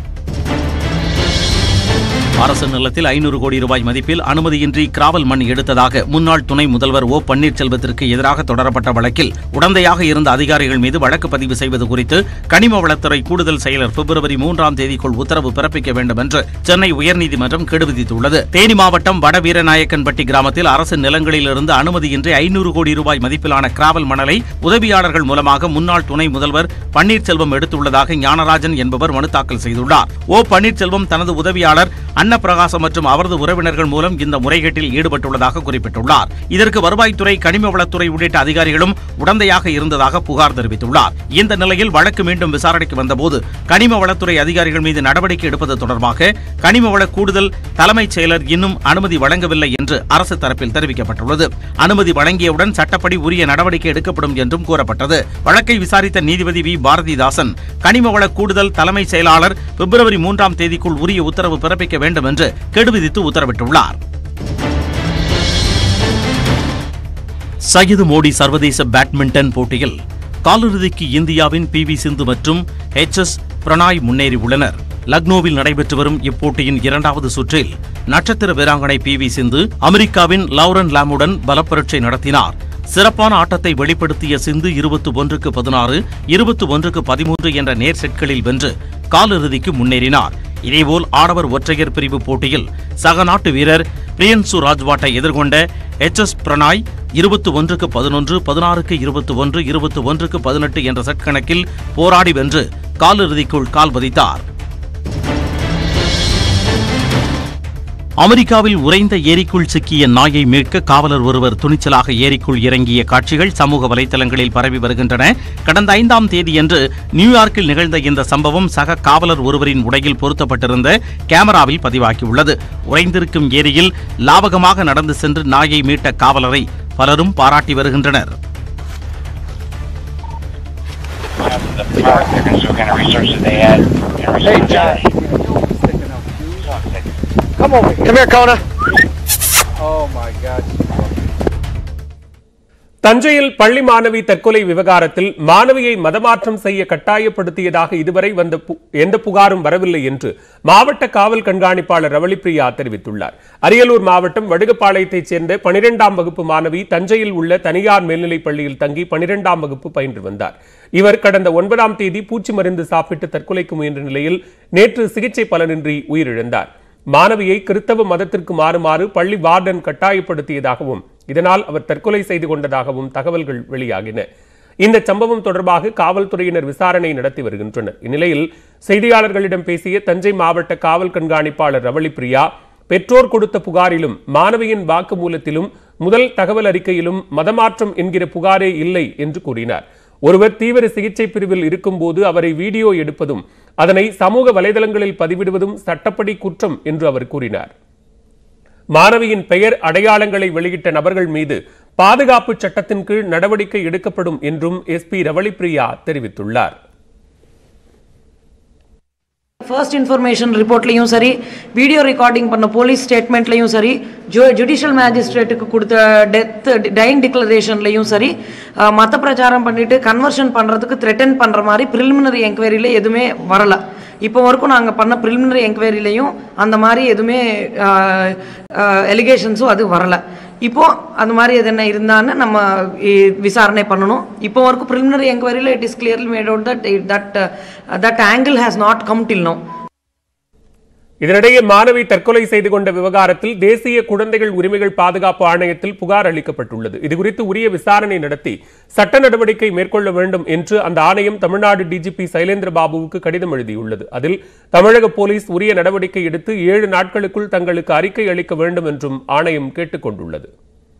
அரசு நிலத்தில் ஐநூறு கோடி ரூபாய் மதிப்பில் அனுமதியின்றி கிராவல் மண் எடுத்ததாக முன்னாள் துணை முதல்வர் ஓ பன்னீர்செல்வத்திற்கு எதிராக தொடரப்பட்ட வழக்கில் உடந்தையாக இருந்த அதிகாரிகள் மீது வழக்கு பதிவு செய்வது குறித்து கனிம வளத்துறை கூடுதல் செயலர் பிப்ரவரி மூன்றாம் தேதிக்குள் உத்தரவு பிறப்பிக்க வேண்டும் என்று சென்னை உயர்நீதிமன்றம் கெடு விதித்துள்ளது தேனி மாவட்டம் வட வீரநாயக்கன்பட்டி கிராமத்தில் அரசு நிலங்களிலிருந்து அனுமதியின்றி ஐநூறு கோடி ரூபாய் மதிப்பிலான கிராவல் மணலை உதவியாளர்கள் மூலமாக முன்னாள் துணை முதல்வர் பன்னீர்செல்வம் எடுத்துள்ளதாக ஞானராஜன் என்பவர் மனு தாக்கல் செய்துள்ளார் ஓ பன்னீர்செல்வம் தனது உதவியாளர் அன்னப்பிரகாசம் மற்றும் அவரது உறவினர்கள் மூலம் இந்த முறைகேட்டில் ஈடுபட்டுள்ளதாக குறிப்பிட்டுள்ளார் இதற்கு வருவாய்த்துறை கனிம வளத்துறை உள்ளிட்ட அதிகாரிகளும் உடந்தையாக இருந்ததாக புகார் தெரிவித்துள்ளார் இந்த நிலையில் வழக்கு மீண்டும் விசாரணைக்கு வந்தபோது கனிம வளத்துறை அதிகாரிகள் மீது நடவடிக்கை எடுப்பது தொடர்பாக கனிம வள கூடுதல் தலைமைச் செயலர் இன்னும் அனுமதி வழங்கவில்லை என்று அரசு தரப்பில் தெரிவிக்கப்பட்டுள்ளது அனுமதி வழங்கியவுடன் சட்டப்படி உரிய நடவடிக்கை எடுக்கப்படும் என்றும் கூறப்பட்டது வழக்கை விசாரித்த நீதிபதி வி பாரதிதாசன் கனிம வள கூடுதல் தலைமைச் செயலாளர் பிப்ரவரி மூன்றாம் தேதிக்குள் உரிய உத்தரவு பிறப்பிக்க வேண்டும் என்று கெடு விதித்து உத்தரவிட்டுள்ளார் சையது மோடி சர்வதேச பேட்மிண்டன் போட்டியில் காலிறுதிக்கு இந்தியாவின் பி வி சிந்து மற்றும் எச் எஸ் பிரணாய் முன்னேறியுள்ளனர் லக்னோவில் நடைபெற்று வரும் இப்போட்டியின் இரண்டாவது சுற்றில் நட்சத்திர வீராங்கனை பி வி சிந்து அமெரிக்காவின் லவுரன் லாமுடன் பலப்பரட்சை நடத்தினார் சிறப்பான ஆட்டத்தை வெளிப்படுத்திய சிந்து இருபத்து ஒன்றுக்கு பதினாறு இருபத்து ஒன்றுக்கு பதிமூன்று என்ற நேர் செட்களில் வென்று காலிறுதிக்கு முன்னேறினார் இதேபோல் ஆடவர் ஒற்றையர் பிரிவு போட்டியில் சக நாட்டு வீரர் பிரியன்சு ராஜ்வாட்டை எதிர்கொண்ட எச் எஸ் பிரணாய் இருபத்து ஒன்றுக்கு பதினொன்று பதினாறுக்கு இருபத்து ஒன்று இருபத்து ஒன்றுக்கு பதினெட்டு என்ற செட் கணக்கில் போராடி வென்று காலிறுதிக்குள் கால் பதித்தார் அமெரிக்காவில் உறைந்த ஏரிக்குள் சிக்கிய நாயை மீட்க காவலர் ஒருவர் துணிச்சலாக ஏரிக்குள் இறங்கிய காட்சிகள் சமூக வலைதளங்களில் பரவி வருகின்றன கடந்த ஐந்தாம் தேதியன்று நியூயார்க்கில் நிகழ்ந்த இந்த சம்பவம் சக காவலர் ஒருவரின் உடையில் பொருத்தப்பட்டிருந்த கேமராவில் பதிவாகியுள்ளது உறைந்திருக்கும் ஏரியில் லாபகமாக நடந்து சென்று நாயை மீட்ட காவலரை பலரும் பாராட்டி வருகின்றனர் the park. They're going to do kind of research that they had and research that. Come over. Come here, Kona. Oh my God. தஞ்சையில் பள்ளி மாணவி தற்கொலை விவகாரத்தில் மாணவியை மதமாற்றம் செய்ய கட்டாயப்படுத்தியதாக இதுவரை வந்த பு- எந்த புகாரும் வரவில்லை என்று மாவட்ட காவல் கண்காணிப்பாளர் ரவளிப்பிரியா தெரிவித்துள்ளார் அரியலூர் மாவட்டம் வடுகப்பாளையத்தைச் சேர்ந்த பனிரெண்டாம் வகுப்பு மாணவி தஞ்சையில் உள்ள தனியார் மேல்நிலைப் பள்ளியில் தங்கி பனிரெண்டாம் வகுப்பு பயின்று வந்தார் இவர் கடந்த ஒன்பதாம் தேதி பூச்சி மருந்து சாப்பிட்டு தற்கொலைக்கு முயன்ற நிலையில் நேற்று சிகிச்சை பலனின்றி உயிரிழந்தார் மாணவியை கிறித்தவ மதத்திற்கு மாறுமாறு பள்ளி வார்டன் கட்டாயப்படுத்தியதாகவும் இதனால் அவர் தற்கொலை செய்து கொண்டதாகவும் தகவல்கள் வெளியாகின இந்த சம்பவம் தொடர்பாக காவல்துறையினர் விசாரணை நடத்தி வருகின்றனர் இந்நிலையில் செய்தியாளர்களிடம் பேசிய தஞ்சை மாவட்ட காவல் கண்காணிப்பாளர் ரவளி பிரியா பெற்றோர் கொடுத்த புகாரிலும் மாணவியின் வாக்குமூலத்திலும் முதல் தகவல் அறிக்கையிலும் மதமாற்றம் என்கிற புகாரே இல்லை என்று கூறினார் ஒருவர் தீவிர சிகிச்சை பிரிவில் இருக்கும்போது அவரை வீடியோ எடுப்பதும் அதனை சமூக வலைதளங்களில் பதிவிடுவதும் சட்டப்படி குற்றம் என்று அவர் கூறினார் மாணவியின் பெயர் அடையாளங்களை வெளியிட்ட நபர்கள் மீது பாதுகாப்பு சட்டத்தின் கீழ் நடவடிக்கை எடுக்கப்படும் என்றும் எஸ்பி ரவளிப்பிரியா தெரிவித்துள்ளார் ஃபர்ஸ்ட் இன்ஃபர்மேஷன் ரிப்போர்ட்லையும் சரி வீடியோ ரெக்கார்டிங் பண்ண போலீஸ் ஸ்டேட்மெண்ட்லையும் சரி ஜு ஜுடிஷியல் மேஜிஸ்ட்ரேட்டுக்கு கொடுத்த டெத் டைங் டிக்ளரேஷன்லையும் சரி அஹ், மத பிரச்சாரம் பண்ணிட்டு கன்வர்ஷன் பண்ணுறதுக்கு த்ரெட்டன் பண்ணுற மாதிரி ப்ரிலிமினரி என்கொயரியில் எதுவுமே வரல இப்போ வரைக்கும் நாங்கள் பண்ண ப்ரிலிமினரி என்கொயரிலையும் அந்த மாதிரி எதுவுமே எலிகேஷன்ஸும் அது வரல இப்போ அந்த மாதிரி எது என்ன இருந்தான்னு நம்ம இ- விசாரணை பண்ணணும் இப்போ வரைக்கும் ப்ரிலிமினரி என்கொயரியில் it is clearly made out that that that angle has not come till no இதனிடையே மாணவி தற்கொலை செய்து கொண்ட விவகாரத்தில் தேசிய குழந்தைகள் உரிமைகள் பாதுகாப்பு ஆணையத்தில் புகார் அளிக்கப்பட்டுள்ளது இதுகுறித்து உரிய விசாரணை நடத்தி சட்ட நடவடிக்கை மேற்கொள்ள வேண்டும் என்று அந்த ஆணையம் தமிழ்நாடு டிஜிபி சைலேந்திர பாபுவுக்கு கடிதம் எழுதியுள்ளது அதில் தமிழக போலீஸ் உரிய நடவடிக்கை எடுத்து ஏழு நாட்களுக்குள் தங்களுக்கு அறிக்கை அளிக்க வேண்டும் என்றும் ஆணையம் கேட்டுக் கொண்டுள்ளது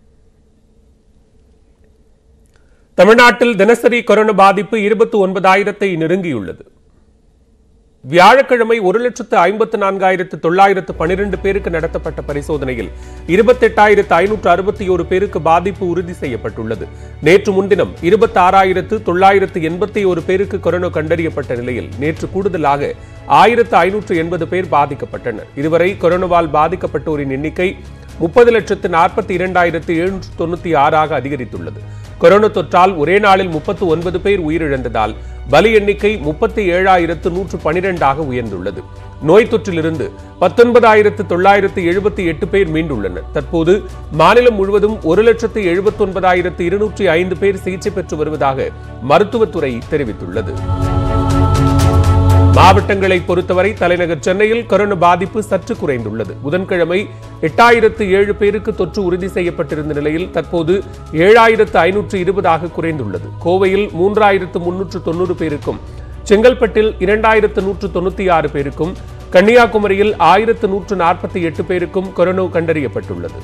தமிழ்நாட்டில் தினசரி கொரோனா பாதிப்பு இருபத்தி ஒன்பதாயிரத்தை நெருங்கியுள்ளது வியாழக்கிழமை ஒரு லட்சத்து ஐம்பத்து நான்காயிரத்து தொள்ளாயிரத்து பனிரெண்டு பேருக்கு நடத்தப்பட்ட பரிசோதனையில் இருபத்தெட்டாயிரத்து ஐநூற்று அறுபத்தி ஒரு பேருக்கு பாதிப்பு உறுதி செய்யப்பட்டுள்ளது நேற்று முன்தினம் இருபத்தாறாயிரத்து தொள்ளாயிரத்து எண்பத்தி ஒரு பேருக்கு கொரோனா கண்டறியப்பட்ட நிலையில் நேற்று கூடுதலாக ஆயிரத்து ஐநூற்று எண்பது பேர் பாதிக்கப்பட்டனர் இதுவரை கொரோனாவால் பாதிக்கப்பட்டோரின் எண்ணிக்கை முப்பது லட்சத்து நாற்பத்தி இரண்டாயிரத்து எழுநூற்று தொண்ணூத்தி ஆறாக அதிகரித்துள்ளது கொரோனா தொற்றால் ஒரே நாளில் முப்பத்து ஒன்பது பேர் உயிரிழந்ததால் பலி எண்ணிக்கை முப்பத்தி ஏழாயிரத்து நூற்று பனிரெண்டாக உயர்ந்துள்ளது நோய் தொற்றிலிருந்து பத்தொன்பதாயிரத்து தொள்ளாயிரத்து எழுபத்தி எட்டு பேர் மீண்டுள்ளனர் தற்போது மாநிலம் முழுவதும் ஒரு லட்சத்து எழுபத்தி ஒன்பதாயிரத்து இருநூற்றி ஐந்து பேர் சிகிச்சை பெற்று வருவதாக மருத்துவத்துறை தெரிவித்துள்ளது மாவட்டங்களை பொறுத்தவரை தலைநகர் சென்னையில் கொரோனா பாதிப்பு சற்று குறைந்துள்ளது புதன்கிழமை எட்டாயிரத்து ஏழு பேருக்கு தொற்று உறுதி செய்யப்பட்டிருந்த நிலையில் தற்போது ஏழாயிரத்து ஐநூற்று இருபதாக குறைந்துள்ளது கோவையில் மூன்றாயிரத்து முன்னூற்று தொண்ணூறு பேருக்கும் செங்கல்பட்டில் இரண்டாயிரத்து நூற்று தொண்ணூத்தி ஆறு பேருக்கும் கன்னியாகுமரியில் ஆயிரத்து நூற்று நாற்பத்தி எட்டு பேருக்கும் கொரோனா கண்டறியப்பட்டுள்ளது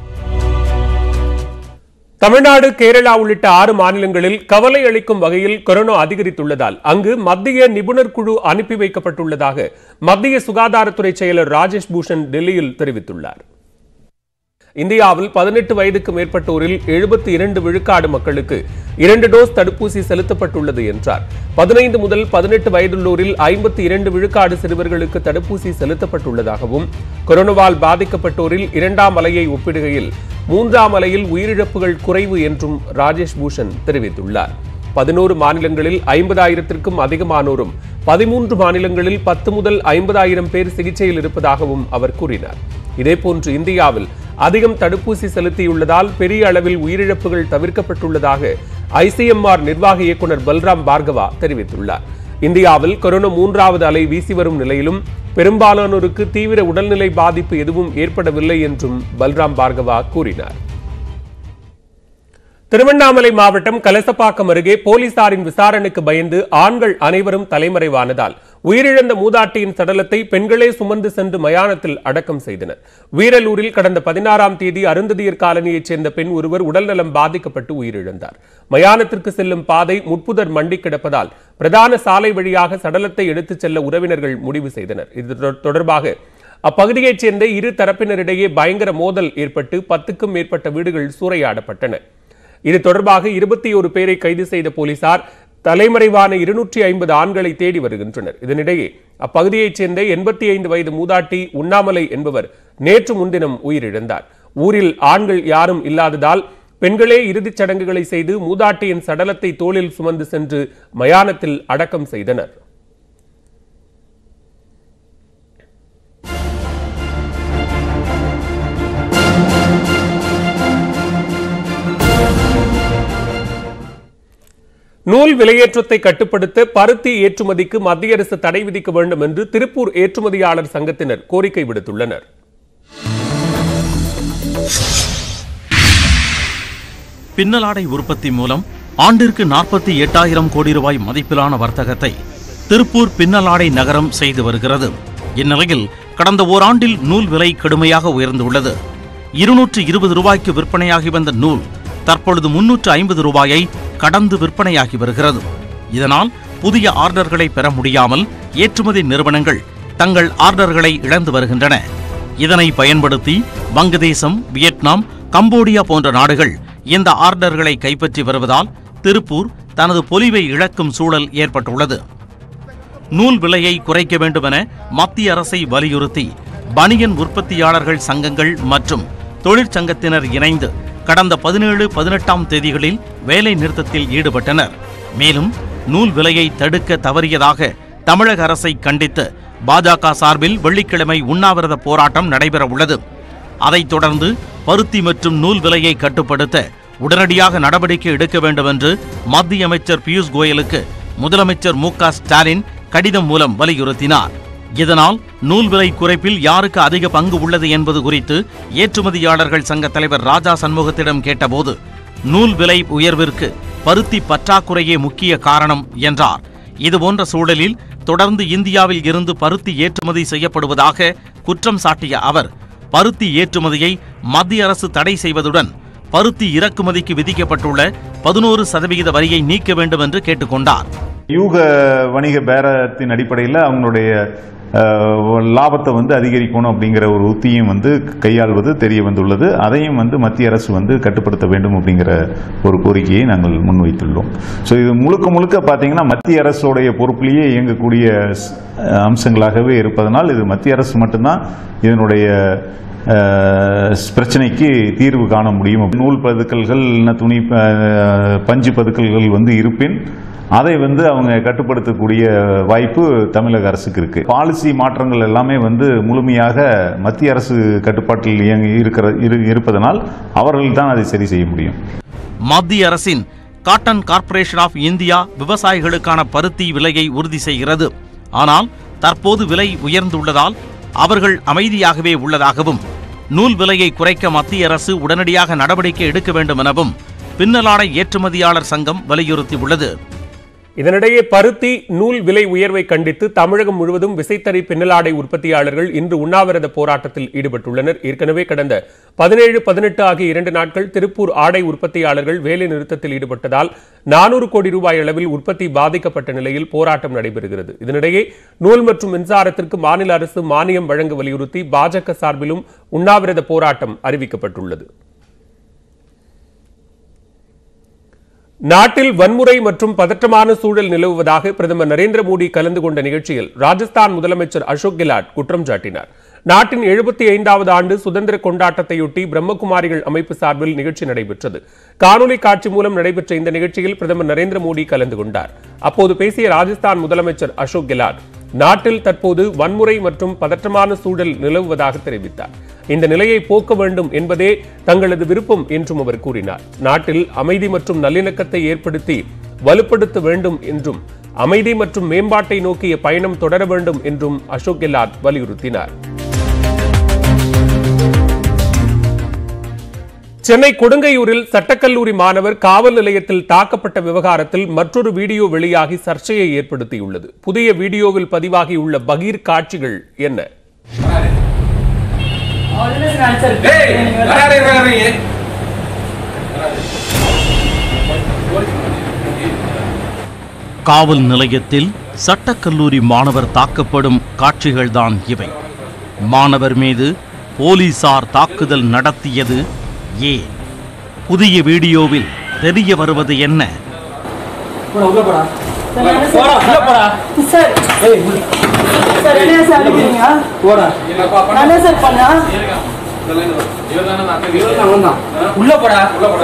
தமிழ்நாடு கேரளா உள்ளிட்ட ஆறு மாநிலங்களில் கவலை அளிக்கும் வகையில் கொரோனா அதிகரித்துள்ளதால் அங்கு மத்திய நிபுணர் குழு அனுப்பி வைக்கப்பட்டுள்ளதாக மத்திய சுகாதாரத்துறை செயலர் ராஜேஷ் பூஷன் டெல்லியில் தெரிவித்துள்ளார் இந்தியாவில் பதினெட்டு வயதுக்கு மேற்பட்டோரில் எழுபத்தி இரண்டு விழுக்காடு மக்களுக்கு இரண்டு டோஸ் தடுப்பூசி செலுத்தப்பட்டுள்ளது என்றார் பதினைந்து முதல் பதினெட்டு வயதுள்ளோரில் ஐம்பத்தி இரண்டு விழுக்காடு சிறுவர்களுக்கு தடுப்பூசி செலுத்தப்பட்டுள்ளதாகவும் கொரோனாவால் பாதிக்கப்பட்டோரில் இரண்டாம் அலையை ஒப்பிடுகையில் மூன்றாம் அலையில் உயிரிழப்புகள் குறைவு என்றும் ராஜேஷ் பூஷன் தெரிவித்துள்ளார் பதினோரு மாநிலங்களில் ஐம்பதாயிரத்திற்கும் அதிகமானோரும் பதிமூன்று மாநிலங்களில் பத்து முதல் ஐம்பதாயிரம் பேர் சிகிச்சையில் இருப்பதாகவும் அவர் கூறினார் இதேபோன்று இந்தியாவில் அதிகம் தடுப்பூசி செலுத்தியுள்ளதால் பெரிய அளவில் உயிரிழப்புகள் தவிர்க்கப்பட்டுள்ளதாக ஐசிஎம்ஆர் நிர்வாக இயக்குனர் பல்ராம் பார்கவா தெரிவித்துள்ளார் இந்தியாவில் கொரோனா மூன்றாவது அலை வீசி வரும் நிலையிலும் பெரும்பாலானோருக்கு தீவிர உடல்நிலை பாதிப்பு எதுவும் ஏற்படவில்லை என்றும் பல்ராம் பார்கவா கூறினார் திருவண்ணாமலை மாவட்டம் கலசப்பாக்கம் அருகே போலீசாரின் விசாரணைக்கு பயந்து ஆண்கள் அனைவரும் தலைமறைவானதால் உயிரிழந்த மூதாட்டியின் சடலத்தை பெண்களே சுமந்து சென்று மயானத்தில் அடக்கம் செய்தனர் வீரலூரில் கடந்த பதினாறாம் தேதி அருந்ததியர் காலனியைச் சேர்ந்த பெண் ஒருவர் உடல்நலம் பாதிக்கப்பட்டு உயிரிழந்தார் மயானத்திற்கு செல்லும் பாதை முட்புதர் மண்டி கிடப்பதால் பிரதான சாலை வழியாக சடலத்தை எடுத்துச் செல்ல உறவினர்கள் முடிவு செய்தனர் இது தொ- தொடர்பாக அப்பகுதியைச் சேர்ந்த இரு தரப்பினரிடையே பயங்கர மோதல் ஏற்பட்டு பத்துக்கும் மேற்பட்ட வீடுகள் சூறையாடப்பட்டன இது தொடர்பாக இருபத்தி ஒரு பேரை கைது செய்த போலீசார் தலைமறைவான இருநூற்றி ஐம்பது ஆண்களை தேடி வருகின்றனர் இதனிடையே அப்பகுதியைச் சேர்ந்த எண்பத்தி ஐந்து வயது மூதாட்டி உண்ணாமலை என்பவர் நேற்று முன்தினம் உயிரிழந்தார் ஊரில் ஆண்கள் யாரும் இல்லாததால் பெண்களே இறுதிச் சடங்குகளை செய்து மூதாட்டியின் சடலத்தை தோளில் சுமந்து சென்று மயானத்தில் அடக்கம் செய்தனர் நூல் விலையேற்றத்தை கட்டுப்படுத்த பருத்தி ஏற்றுமதிக்கு மத்திய அரசு தடை விதிக்க வேண்டும் என்று திருப்பூர் ஏற்றுமதியாளர் சங்கத்தினர் கோரிக்கை விடுத்துள்ளனர் பின்னலாடை உற்பத்தி மூலம் ஆண்டிற்கு நாற்பத்தி எட்டாயிரம் கோடி ரூபாய் மதிப்பிலான வர்த்தகத்தை திருப்பூர் பின்னலாடை நகரம் செய்து வருகிறது இந்நிலையில் கடந்த ஓராண்டில் நூல் விலை கடுமையாக உயர்ந்துள்ளது இருநூற்று இருபது ரூபாய்க்கு விற்பனையாகி வந்த நூல் தற்பொழுது முன்னூற்று ஐம்பது ரூபாயை கடந்து விற்பனையாகி வருகிறது இதனால் புதிய ஆர்டர்களை பெற முடியாமல் ஏற்றுமதி நிறுவனங்கள் தங்கள் ஆர்டர்களை இழந்து வருகின்றன இதனை பயன்படுத்தி வங்கதேசம் வியட்நாம் கம்போடியா போன்ற நாடுகள் இந்த ஆர்டர்களை கைப்பற்றி வருவதால் திருப்பூர் தனது பொலிவை இழக்கும் சூழல் ஏற்பட்டுள்ளது நூல் விலையை குறைக்க வேண்டுமென மத்திய அரசை வலியுறுத்தி பனியன் உற்பத்தியாளர்கள் சங்கங்கள் மற்றும் தொழிற்சங்கத்தினர் இணைந்து கடந்த பதினேழு பதினெட்டாம் தேதிகளில் வேலை நிறுத்தத்தில் ஈடுபட்டனர் மேலும் நூல் விலையை தடுக்க தவறியதாக தமிழக அரசை கண்டித்து பாஜக சார்பில் வெள்ளிக்கிழமை உண்ணாவிரத போராட்டம் நடைபெற உள்ளது அதைத் தொடர்ந்து பருத்தி மற்றும் நூல் விலையை கட்டுப்படுத்த உடனடியாக நடவடிக்கை எடுக்க வேண்டும் என்று மத்திய அமைச்சர் பியூஷ் கோயலுக்கு முதலமைச்சர் மு க ஸ்டாலின் கடிதம் மூலம் வலியுறுத்தினார் இதனால் நூல் விலை குறைப்பில் யாருக்கு அதிக பங்கு உள்ளது என்பது குறித்து ஏற்றுமதியாளர்கள் சங்க தலைவர் ராஜா சண்முகத்திடம் கேட்டபோது நூல் விலை உயர்விற்கு பருத்தி பற்றாக்குறையே முக்கிய காரணம் என்றார் இதுபோன்ற சூழலில் தொடர்ந்து இந்தியாவில் இருந்து பருத்தி ஏற்றுமதி செய்யப்படுவதாக குற்றம் சாட்டிய அவர் பருத்தி ஏற்றுமதியை மத்திய அரசு தடை செய்வதுடன் பருத்தி இறக்குமதிக்கு விதிக்கப்பட்டுள்ள பதினோரு சதவிகித வரியை நீக்க வேண்டும் என்று கேட்டுக்கொண்டார் யூக வணிக பேரத்தின் அடிப்படையில் அவங்களுடைய அஹ், லாபத்தை வந்து அதிகரிக்கணும் அப்படிங்கிற ஒரு உத்தியும் வந்து கையாள்வது தெரிய வந்துள்ளது அதையும் வந்து மத்திய அரசு வந்து கட்டுப்படுத்த வேண்டும் அப்படிங்கிற ஒரு கோரிக்கையை நாங்கள் முன்வைத்துள்ளோம் ஸோ இது முழுக்க முழுக்க பார்த்தீங்கன்னா மத்திய அரசுடைய பொறுப்பிலேயே இயங்கக்கூடிய ஸ்- அம்சங்களாகவே இருப்பதனால் இது மத்திய அரசு மட்டும்தான் இதனுடைய அஹ், பிரச்சனைக்கு தீர்வு காண முடியும் நூல் பதுக்கல்கள் இல்லைன்னா துணி அஹ், பஞ்சு பதுக்கல்கள் வந்து இருப்பின் அதை வந்து அவங்க கட்டுப்படுத்தக்கூடிய வாய்ப்பு தமிழக அரசுக்கு இருக்கு பாலிசி மாற்றங்கள் எல்லாமே வந்து முழுமையாக மத்திய அரசு கட்டுப்பாட்டில் இயங்கி இருக்கிற இரு- இருப்பதனால் அவர்கள் தான் அதை சரி செய்ய முடியும் மத்திய அரசின் காட்டன் கார்ப்பரேஷன் ஆஃப் இந்தியா விவசாயிகளுக்கான பருத்தி விலையை உறுதி செய்கிறது ஆனால் தற்போது விலை உயர்ந்துள்ளதால் அவர்கள் அமைதியாகவே உள்ளதாகவும் நூல் விலையை குறைக்க மத்திய அரசு உடனடியாக நடவடிக்கை எடுக்க வேண்டும் எனவும் பின்னலாடை ஏற்றுமதியாளர் சங்கம் வலியுறுத்தியுள்ளது இதனிடையே பருத்தி நூல் விலை உயர்வை கண்டித்து தமிழகம் முழுவதும் விசைத்தறி பின்னலாடை உற்பத்தியாளர்கள் இன்று உண்ணாவிரத போராட்டத்தில் ஈடுபட்டுள்ளனர் ஏற்கனவே கடந்த பதினேழு பதினெட்டு ஆகிய இரண்டு நாட்கள் திருப்பூர் ஆடை உற்பத்தியாளர்கள் வேலை நிறுத்தத்தில் ஈடுபட்டதால் நானூறு கோடி ரூபாய் அளவில் உற்பத்தி பாதிக்கப்பட்ட நிலையில் போராட்டம் நடைபெறுகிறது இதனிடையே நூல் மற்றும் மின்சாரத்திற்கு மாநில அரசு மானியம் வழங்க வலியுறுத்தி பாஜக சார்பிலும் உண்ணாவிரத போராட்டம் அறிவிக்கப்பட்டுள்ளது நாட்டில் வன்முறை மற்றும் பதற்றமான சூழல் நிலவுவதாக பிரதமர் நரேந்திர மோடி கலந்து கொண்ட நிகழ்ச்சியில் ராஜஸ்தான் முதலமைச்சர் அசோக் கெலாட் குற்றம் சாட்டினார் நாட்டின் எழுபத்தி ஐந்தாவது ஆண்டு சுதந்திர கொண்டாட்டத்தையொட்டி பிரம்மகுமாரிகள் அமைப்பு சார்பில் நிகழ்ச்சி நடைபெற்றது காணொலி காட்சி மூலம் நடைபெற்ற இந்த நிகழ்ச்சியில் பிரதமர் நரேந்திர மோடி கலந்து கொண்டார் அப்போது பேசிய ராஜஸ்தான் முதலமைச்சர் அசோக் கெலாட் நாட்டில் தற்போது வன்முறை மற்றும் பதற்றமான சூழல் நிலவுவதாக தெரிவித்தார் இந்த நிலையை போக்க வேண்டும் என்பதே தங்களது விருப்பம் என்றும் அவர் கூறினார் நாட்டில் அமைதி மற்றும் நல்லிணக்கத்தை ஏற்படுத்தி வலுப்படுத்த வேண்டும் என்றும் அமைதி மற்றும் மேம்பாட்டை நோக்கிய பயணம் தொடர வேண்டும் என்றும் அசோக் கெலாட் வலியுறுத்தினார் சென்னை கொடுங்கையூரில் சட்டக்கல்லூரி மாணவர் காவல் நிலையத்தில் தாக்கப்பட்ட விவகாரத்தில் மற்றொரு வீடியோ வெளியாகி சர்ச்சையை ஏற்படுத்தியுள்ளது புதிய வீடியோவில் பதிவாகியுள்ள பகீர் காட்சிகள் என்ன காவல் நிலையத்தில் சட்டக்கல்லூரி மாணவர் தாக்கப்படும் காட்சிகள்தான் இவை மாணவர் மீது போலீசார் தாக்குதல் நடத்தியது ஏன் புதிய வீடியோவில் தெரிய வருவது என்ன உள்ள போடா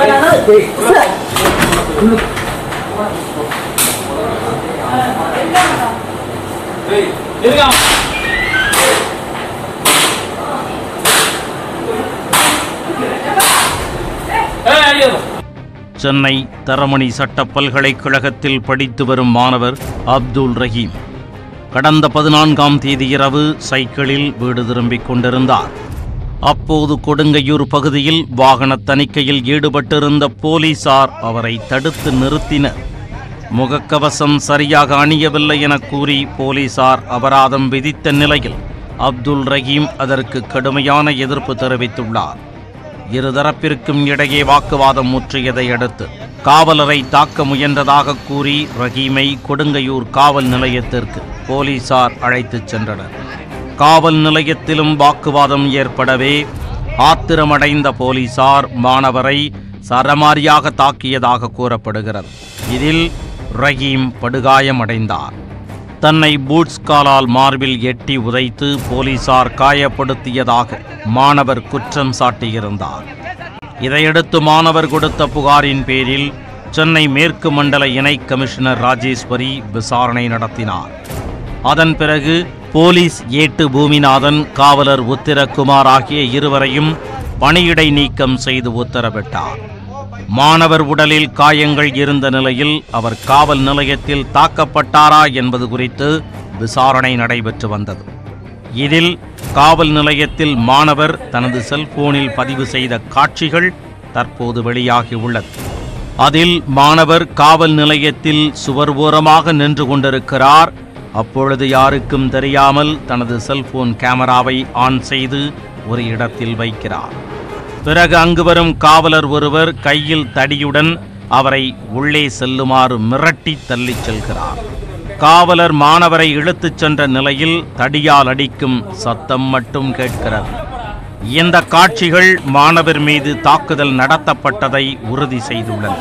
சென்னை தரமணி சட்ட பல்கலைக்கழகத்தில் படித்து வரும் மாணவர் அப்துல் ரஹீம் கடந்த பதினான்காம் தேதி இரவு சைக்கிளில் வீடு திரும்பிக் கொண்டிருந்தார் அப்போது கொடுங்கையூர் பகுதியில் வாகன தணிக்கையில் ஈடுபட்டிருந்த போலீசார் அவரை தடுத்து நிறுத்தினர் முகக்கவசம் சரியாக அணியவில்லை என கூறி போலீசார் அபராதம் விதித்த நிலையில் அப்துல் ரஹீம் அதற்கு கடுமையான எதிர்ப்பு தெரிவித்துள்ளார் இருதரப்பிற்கும் இடையே வாக்குவாதம் முற்றியதை அடுத்து காவலரை தாக்க முயன்றதாக கூறி ரஹீமை கொடுங்கையூர் காவல் நிலையத்திற்கு போலீசார் அழைத்துச் சென்றனர் காவல் நிலையத்திலும் வாக்குவாதம் ஏற்படவே ஆத்திரமடைந்த போலீசார் மாணவரை சரமாரியாக தாக்கியதாக கூறப்படுகிறது இதில் ரஹீம் படுகாயமடைந்தார் தன்னை பூட்ஸ் காலால் மார்பில் எட்டி உதைத்து போலீசார் காயப்படுத்தியதாக மாணவர் குற்றம் சாட்டியிருந்தார் இதையடுத்து மாணவர் கொடுத்த புகாரின் பேரில் சென்னை மேற்கு மண்டல இணை கமிஷனர் ராஜேஸ்வரி விசாரணை நடத்தினார் அதன் பிறகு போலீஸ் ஏட்டு பூமிநாதன் காவலர் உத்திரகுமார் ஆகிய இருவரையும் பணியிடை நீக்கம் செய்து உத்தரவிட்டார் மாணவர் உடலில் காயங்கள் இருந்த நிலையில் அவர் காவல் நிலையத்தில் தாக்கப்பட்டாரா என்பது குறித்து விசாரணை நடைபெற்று வந்தது இதில் காவல் நிலையத்தில் மாணவர் தனது செல்போனில் பதிவு செய்த காட்சிகள் தற்போது வெளியாகியுள்ளது அதில் மாணவர் காவல் நிலையத்தில் சுவர் ஓரமாக நின்று கொண்டிருக்கிறார் அப்பொழுது யாருக்கும் தெரியாமல் தனது செல்போன் கேமராவை ஆன் செய்து ஒரு இடத்தில் வைக்கிறார் பிறகு அங்கு வரும் காவலர் ஒருவர் கையில் தடியுடன் அவரை உள்ளே செல்லுமாறு மிரட்டி தள்ளிச் செல்கிறார் காவலர் மாணவரை இழுத்துச் சென்ற நிலையில் தடியால் அடிக்கும் சத்தம் மட்டும் கேட்கிறது இந்த காட்சிகள் மாணவர் மீது தாக்குதல் நடத்தப்பட்டதை உறுதி செய்துள்ளன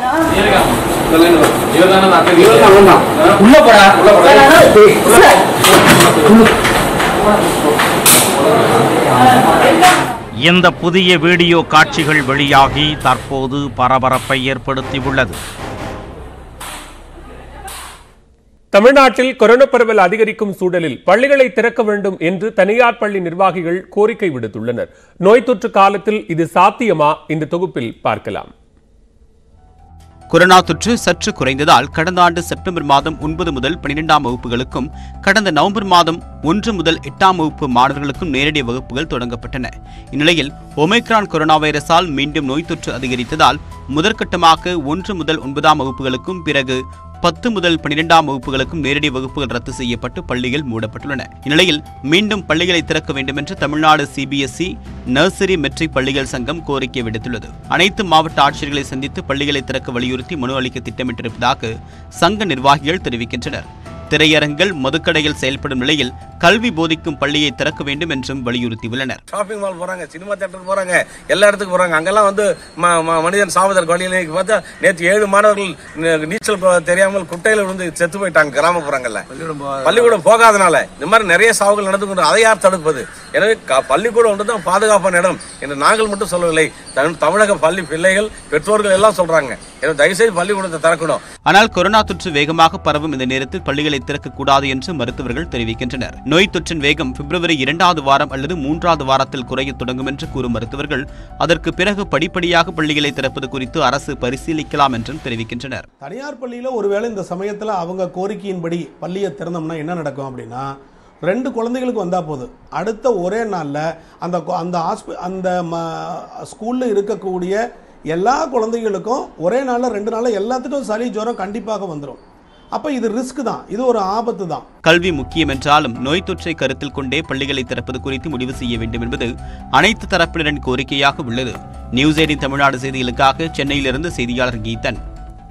உள்ள போடா இந்த புதிய வீடியோ காட்சிகள் வெளியாகி தற்போது பரபரப்பை ஏற்படுத்தியுள்ளது தமிழ்நாட்டில் கொரோனா பரவல் அதிகரிக்கும் சூழலில் பள்ளிகளை திறக்க வேண்டும் என்று தனியார் பள்ளி நிர்வாகிகள் கோரிக்கை விடுத்துள்ளனர் நோய் தொற்று காலத்தில் இது சாத்தியமா இந்த தொகுப்பில் பார்க்கலாம் கொரோனா தொற்று சற்று குறைந்ததால் கடந்த ஆண்டு செப்டம்பர் மாதம் ஒன்பது முதல் பனிரெண்டாம் வகுப்புகளுக்கும் கடந்த நவம்பர் மாதம் ஒன்று முதல் எட்டாம் வகுப்பு மாணவர்களுக்கும் நேரடி வகுப்புகள் தொடங்கப்பட்டன இந்நிலையில் ஒமைக்ரான் கொரோனா வைரஸால் மீண்டும் நோய் தொற்று அதிகரித்ததால் முதற்கட்டமாக ஒன்று முதல் ஒன்பதாம் வகுப்புகளுக்கும் பிறகு பத்து முதல் பனிரெண்டாம் வகுப்புகளுக்கும் நேரடி வகுப்புகள் ரத்து செய்யப்பட்டு பள்ளிகள் மூடப்பட்டுள்ளன இந்நிலையில் மீண்டும் பள்ளிகளை திறக்க வேண்டும் என்று தமிழ்நாடு சிபிஎஸ்இ நர்சரி மெட்ரிக் பள்ளிகள் சங்கம் கோரிக்கை விடுத்துள்ளது அனைத்து மாவட்ட ஆட்சியர்களை சந்தித்து பள்ளிகளை திறக்க வலியுறுத்தி மனு அளிக்க திட்டமிட்டிருப்பதாக சங்க நிர்வாகிகள் தெரிவிக்கின்றனர் திரையரங்குகள் மதுக்கடைகள் செயல்படும் நிலையில் கல்வி போதிக்கும் பள்ளியை திறக்க வேண்டும் என்றும் வலியுறுத்தியுள்ளனர் ஷாப்பிங் மால் போறாங்க சினிமா தேட்டருக்கு போறாங்க எல்லா இடத்துக்கு போறாங்க அங்கெல்லாம் வந்து ம- ம- மனிதன் சாவதற்கு வழியில் இன்னைக்கு பார்த்தா நேற்று ஏழு மாணவர்கள் நி- நீச்சல் ப- தெரியாமல் குட்டையில விழுந்து செத்து போயிட்டாங்க கிராமப்புறங்கள்ல பள்ளிக்கூடம் போகாதனால இந்த மாதிரி நிறைய சாவுகள் நடந்து கொண்டு அதை யார் தடுப்பது எனவே க- பள்ளிக்கூடம் ஒன்று தான் பாதுகாப்பான இடம் என்று நாங்கள் மட்டும் சொல்லவில்லை தமிழ்- தமிழக பள்ளி பிள்ளைகள் பெற்றோர்கள் எல்லாம் சொல்றாங்க எனவே தயவுசெய்து பள்ளிக்கூடத்தை திறக்கணும் ஆனால் கொரோனா தொற்று வேகமாக பரவும் இந்த நேரத்தில் பள்ளிகளை திறக்கக்கூடாது என்று மருத்துவர்கள் தெரிவிக்கின்றனர் நோய் தொற்றின் வேகம் பிப்ரவரி இரண்டாவது வாரம் அல்லது மூன்றாவது வாரத்தில் குறையத் தொடங்கும் என்று கூறும் மருத்துவர்கள் அதற்கு பிறகு படிப்படியாக பள்ளிகளை திறப்பது குறித்து அரசு பரிசீலிக்கலாம் என்றும் தெரிவிக்கின்றனர் தனியார் பள்ளியில் ஒருவேளை இந்த சமயத்தில் அவங்க கோரிக்கையின்படி பள்ளியை திறந்தோம்னா என்ன நடக்கும் அப்படின்னா ரெண்டு குழந்தைகளுக்கு வந்தால் போதும் அடுத்த ஒரே நாளில் அந்த கொ- அந்த ஹாஸ்பி அந்த ஸ்கூலில் இருக்கக்கூடிய எல்லா குழந்தைகளுக்கும் ஒரே நாளில் ரெண்டு நாளில் எல்லாத்துக்கும் சளி ஜுரம் கண்டிப்பாக வந்துடும் அப்போ இது ரிஸ்க் தான் இது ஒரு ஆபத்து தான் கல்வி முக்கியம் என்றாலும் நோய் தொற்றை கருத்தில் கொண்டே பள்ளிகளை திறப்பது குறித்து முடிவு செய்ய வேண்டும் என்பது அனைத்து தரப்பினரின் கோரிக்கையாக உள்ளது நியூஸ் எயிட்டின் தமிழ்நாடு செய்திகளுக்காக சென்னையிலிருந்து செய்தியாளர் கீதன்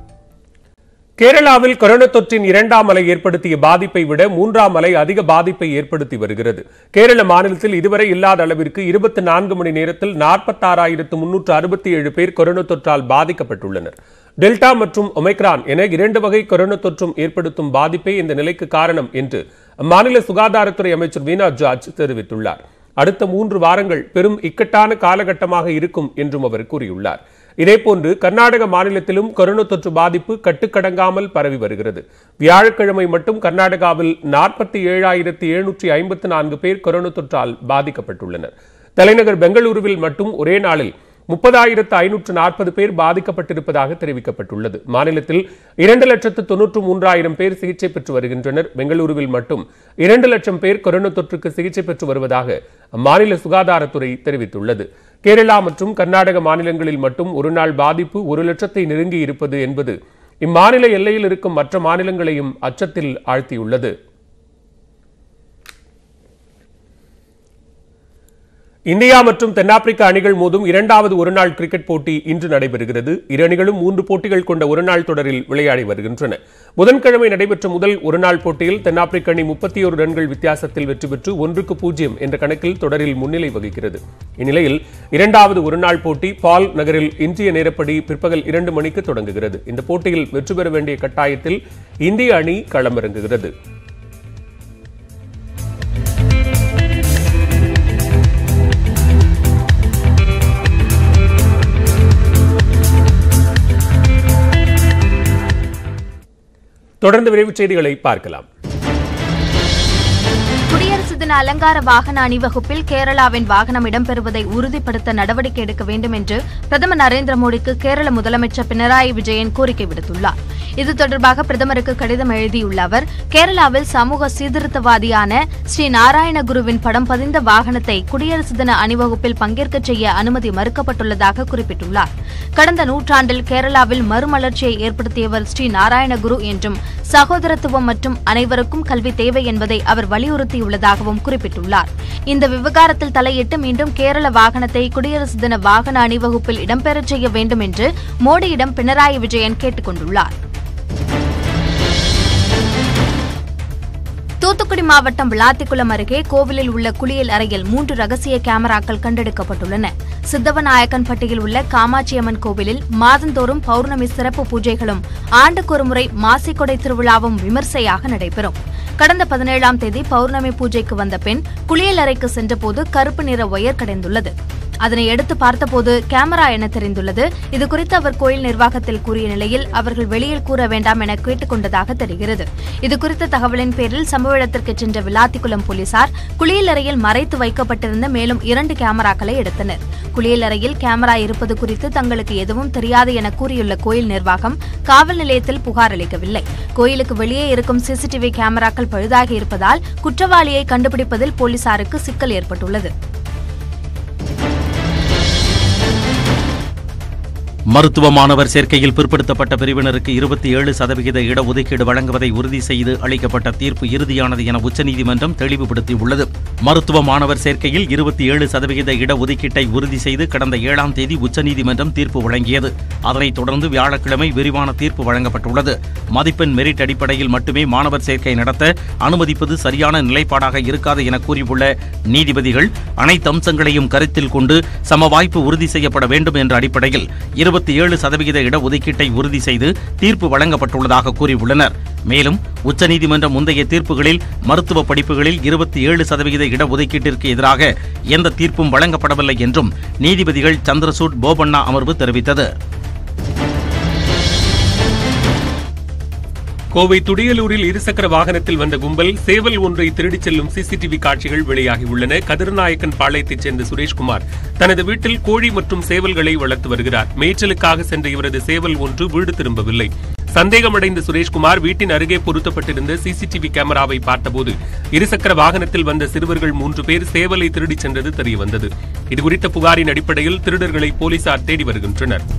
கேரளாவில் கொரோனா தொற்றின் இரண்டாம் அலை ஏற்படுத்திய பாதிப்பை விட மூன்றாம் அலை அதிக பாதிப்பை ஏற்படுத்தி வருகிறது கேரள மாநிலத்தில் இதுவரை இல்லாத அளவிற்கு இருபத்தி நான்கு மணி நேரத்தில் நாற்பத்தாறாயிரத்து முன்னூற்று அறுபத்தி ஏழு பேர் கொரோனா தொற்றால் பாதிக்கப்பட்டுள்ளனர் டெல்டா மற்றும் ஒமைக்ரான் என இரண்டு வகை கொரோனா தொற்றும் ஏற்படுத்தும் பாதிப்பே இந்த நிலைக்கு காரணம் என்று அம்மாநில சுகாதாரத்துறை அமைச்சர் வீனா ஜார்ஜ் தெரிவித்துள்ளார் அடுத்த மூன்று வாரங்கள் பெரும் இக்கட்டான காலகட்டமாக இருக்கும் என்றும் அவர் கூறியுள்ளார் இதேபோன்று கர்நாடக மாநிலத்திலும் கொரோனா தொற்று பாதிப்பு கட்டுக்கடங்காமல் பரவி வருகிறது வியாழக்கிழமை மட்டும் கர்நாடகாவில் நாற்பத்தி ஏழாயிரத்தி எழுநூற்றி ஐம்பத்தி நான்கு பேர் கொரோனா தொற்றால் பாதிக்கப்பட்டுள்ளனர் தலைநகர் பெங்களூருவில் மட்டும் ஒரே நாளில் முப்பதாயிரத்து ஐநூற்று நாற்பது பேர் பாதிக்கப்பட்டிருப்பதாக தெரிவிக்கப்பட்டுள்ளது மாநிலத்தில் இரண்டு லட்சத்து தொன்னூற்று மூன்றாயிரம் பேர் சிகிச்சை பெற்று வருகின்றனர் பெங்களூருவில் மட்டும் இரண்டு லட்சம் பேர் கொரோனா தொற்றுக்கு சிகிச்சை பெற்று வருவதாக அம்மாநில சுகாதாரத்துறை தெரிவித்துள்ளது கேரளா மற்றும் கர்நாடக மாநிலங்களில் மட்டும் ஒரு நாள் பாதிப்பு ஒரு லட்சத்தை நெருங்கி இருப்பது என்பது இம்மாநில எல்லையில் இருக்கும் மற்ற மாநிலங்களையும் அச்சத்தில் ஆழ்த்தியுள்ளது இந்தியா மற்றும் தென்னாப்பிரிக்க அணிகள் மோதும் இரண்டாவது ஒருநாள் கிரிக்கெட் போட்டி இன்று நடைபெறுகிறது இரு அணிகளும் மூன்று போட்டிகள் கொண்ட ஒருநாள் தொடரில் விளையாடி வருகின்றன புதன்கிழமை நடைபெற்ற முதல் ஒருநாள் போட்டியில் தென்னாப்பிரிக்க அணி முப்பத்தி ஒரு ரன்கள் வித்தியாசத்தில் வெற்றி பெற்று ஒன்றுக்கு பூஜ்ஜியம் என்ற கணக்கில் தொடரில் முன்னிலை வகிக்கிறது இந்நிலையில் இரண்டாவது ஒருநாள் போட்டி பால் நகரில் இன்றைய நேரப்படி பிற்பகல் இரண்டு மணிக்கு தொடங்குகிறது இந்த போட்டியில் வெற்றி பெற வேண்டிய கட்டாயத்தில் இந்திய அணி களமிறங்குகிறது தொடர்ந்து விரைவுச் செய்திகளை பார்க்கலாம் குடியரசு தின அலங்கார வாகன அணிவகுப்பில் கேரளாவின் வாகனம் இடம்பெறுவதை உறுதிப்படுத்த நடவடிக்கை எடுக்க வேண்டும் என்று பிரதமர் நரேந்திர மோடிக்கு கேரள முதலமைச்சர் பினராயி விஜயன் கோரிக்கை விடுத்துள்ளார் இது தொடர்பாக பிரதமருக்கு கடிதம் எழுதியுள்ள அவர் கேரளாவில் சமூக சீர்திருத்தவாதியான ஸ்ரீ நாராயணகுருவின் படம் பதிந்த வாகனத்தை குடியரசு தின அணிவகுப்பில் பங்கேற்கச் செய்ய அனுமதி மறுக்கப்பட்டுள்ளதாக குறிப்பிட்டுள்ளார் கடந்த நூற்றாண்டில் கேரளாவில் மறுமலர்ச்சியை ஏற்படுத்தியவர் ஸ்ரீ நாராயணகுரு என்றும் சகோதரத்துவம் மற்றும் அனைவருக்கும் கல்வி தேவை என்பதை அவர் வலியுறுத்தியுள்ளதாகவும் குறிப்பிட்டுள்ளார் இந்த விவகாரத்தில் தலையிட்டு மீண்டும் கேரள வாகனத்தை குடியரசு தின வாகன அணிவகுப்பில் இடம்பெறச் செய்ய வேண்டும் என்று மோடியிடம் பினராயி விஜயன் கேட்டுக் கொண்டுள்ளார் தூத்துக்குடி மாவட்டம் விளாத்திக்குளம் அருகே கோவிலில் உள்ள குளியல் அறையில் மூன்று ரகசிய கேமராக்கள் கண்டெடுக்கப்பட்டுள்ளன சித்தவநாயக்கன்பட்டியில் உள்ள காமாட்சியம்மன் கோவிலில் மாதந்தோறும் பௌர்ணமி சிறப்பு பூஜைகளும் ஆண்டுக்கொருமுறை மாசிக்கொடை திருவிழாவும் விமர்சையாக நடைபெறும் கடந்த பதினேழாம் தேதி பௌர்ணமி பூஜைக்கு வந்த பெண் குளியல் அறைக்கு சென்றபோது கருப்பு நிற ஒயர் கடைந்துள்ளது அதனை எடுத்து பார்த்தபோது கேமரா என தெரிந்துள்ளது இதுகுறித்து அவர் கோயில் நிர்வாகத்தில் கூறிய நிலையில் அவர்கள் வெளியில் கூற வேண்டாம் என கேட்டுக்கொண்டதாக தெரிகிறது இதுகுறித்த தகவலின் பேரில் சம்பவ இடத்திற்கு சென்ற விளாத்திக்குளம் போலீசார் குளியல் அறையில் மறைத்து வைக்கப்பட்டிருந்த மேலும் இரண்டு கேமராக்களை எடுத்தனர் குளியல் அறையில் கேமரா இருப்பது குறித்து தங்களுக்கு எதுவும் தெரியாது என கூறியுள்ள கோயில் நிர்வாகம் காவல் நிலையத்தில் புகார் அளிக்கவில்லை கோயிலுக்கு வெளியே இருக்கும் சிசிடிவி கேமராக்கள் பழுதாகி இருப்பதால் குற்றவாளியை கண்டுபிடிப்பதில் போலீசாருக்கு சிக்கல் ஏற்பட்டுள்ளது மருத்துவ மாணவர் சேர்க்கையில் பிற்படுத்தப்பட்ட பிரிவினருக்கு இருபத்தி ஏழு சதவிகித இடஒதுக்கீடு வழங்குவதை உறுதி செய்து அளிக்கப்பட்ட தீர்ப்பு இறுதியானது என உச்சநீதிமன்றம் தெளிவுபடுத்தியுள்ளது மருத்துவ மாணவர் சேர்க்கையில் இருபத்தி ஏழு சதவிகித இடஒதுக்கீட்டை உறுதி செய்து கடந்த ஏழாம் தேதி உச்சநீதிமன்றம் தீர்ப்பு வழங்கியது அதனைத் தொடர்ந்து வியாழக்கிழமை விரிவான தீர்ப்பு வழங்கப்பட்டுள்ளது மதிப்பெண் மெரிட் அடிப்படையில் மட்டுமே மாணவர் சேர்க்கை நடத்த அனுமதிப்பது சரியான நிலைப்பாடாக இருக்காது என கூறியுள்ள நீதிபதிகள் அனைத்து அம்சங்களையும் கருத்தில் கொண்டு சம வாய்ப்பு உறுதி செய்யப்பட வேண்டும் என்ற அடிப்படையில் இருபத்தி ஏழு சதவிகித இடஒதுக்கீட்டை உறுதி செய்து தீர்ப்பு வழங்கப்பட்டுள்ளதாக கூறியுள்ளனர் மேலும் உச்சநீதிமன்ற முந்தைய தீர்ப்புகளில் மருத்துவ படிப்புகளில் இருபத்தி ஏழு சதவிகித இடஒதுக்கீட்டிற்கு எதிராக எந்த தீர்ப்பும் வழங்கப்படவில்லை என்றும் நீதிபதிகள் சந்திரசூட் போபண்ணா அமர்வு தெரிவித்தது கோவை துடியலூரில் இருசக்கர வாகனத்தில் வந்த கும்பல் சேவல் ஒன்றை திருடிச் செல்லும் சிசிடிவி காட்சிகள் வெளியாகியுள்ளன கதிர்நாயக்கன் பாளையத்தைச் சேர்ந்த சுரேஷ்குமார் தனது வீட்டில் கோழி மற்றும் சேவல்களை வளர்த்து வருகிறார் மேய்ச்சலுக்காக சென்ற இவரது சேவல் ஒன்று வீடு திரும்பவில்லை சந்தேகமடைந்த சுரேஷ்குமார் வீட்டின் அருகே பொருத்தப்பட்டிருந்த சிசிடிவி கேமராவை பார்த்தபோது இருசக்கர வாகனத்தில் வந்த சிறுவர்கள் மூன்று பேர் சேவலை திருடிச் சென்றது தெரியவந்தது இதுகுறித்த புகாரின் அடிப்படையில் திருடர்களை போலீசார் தேடி வருகின்றனர்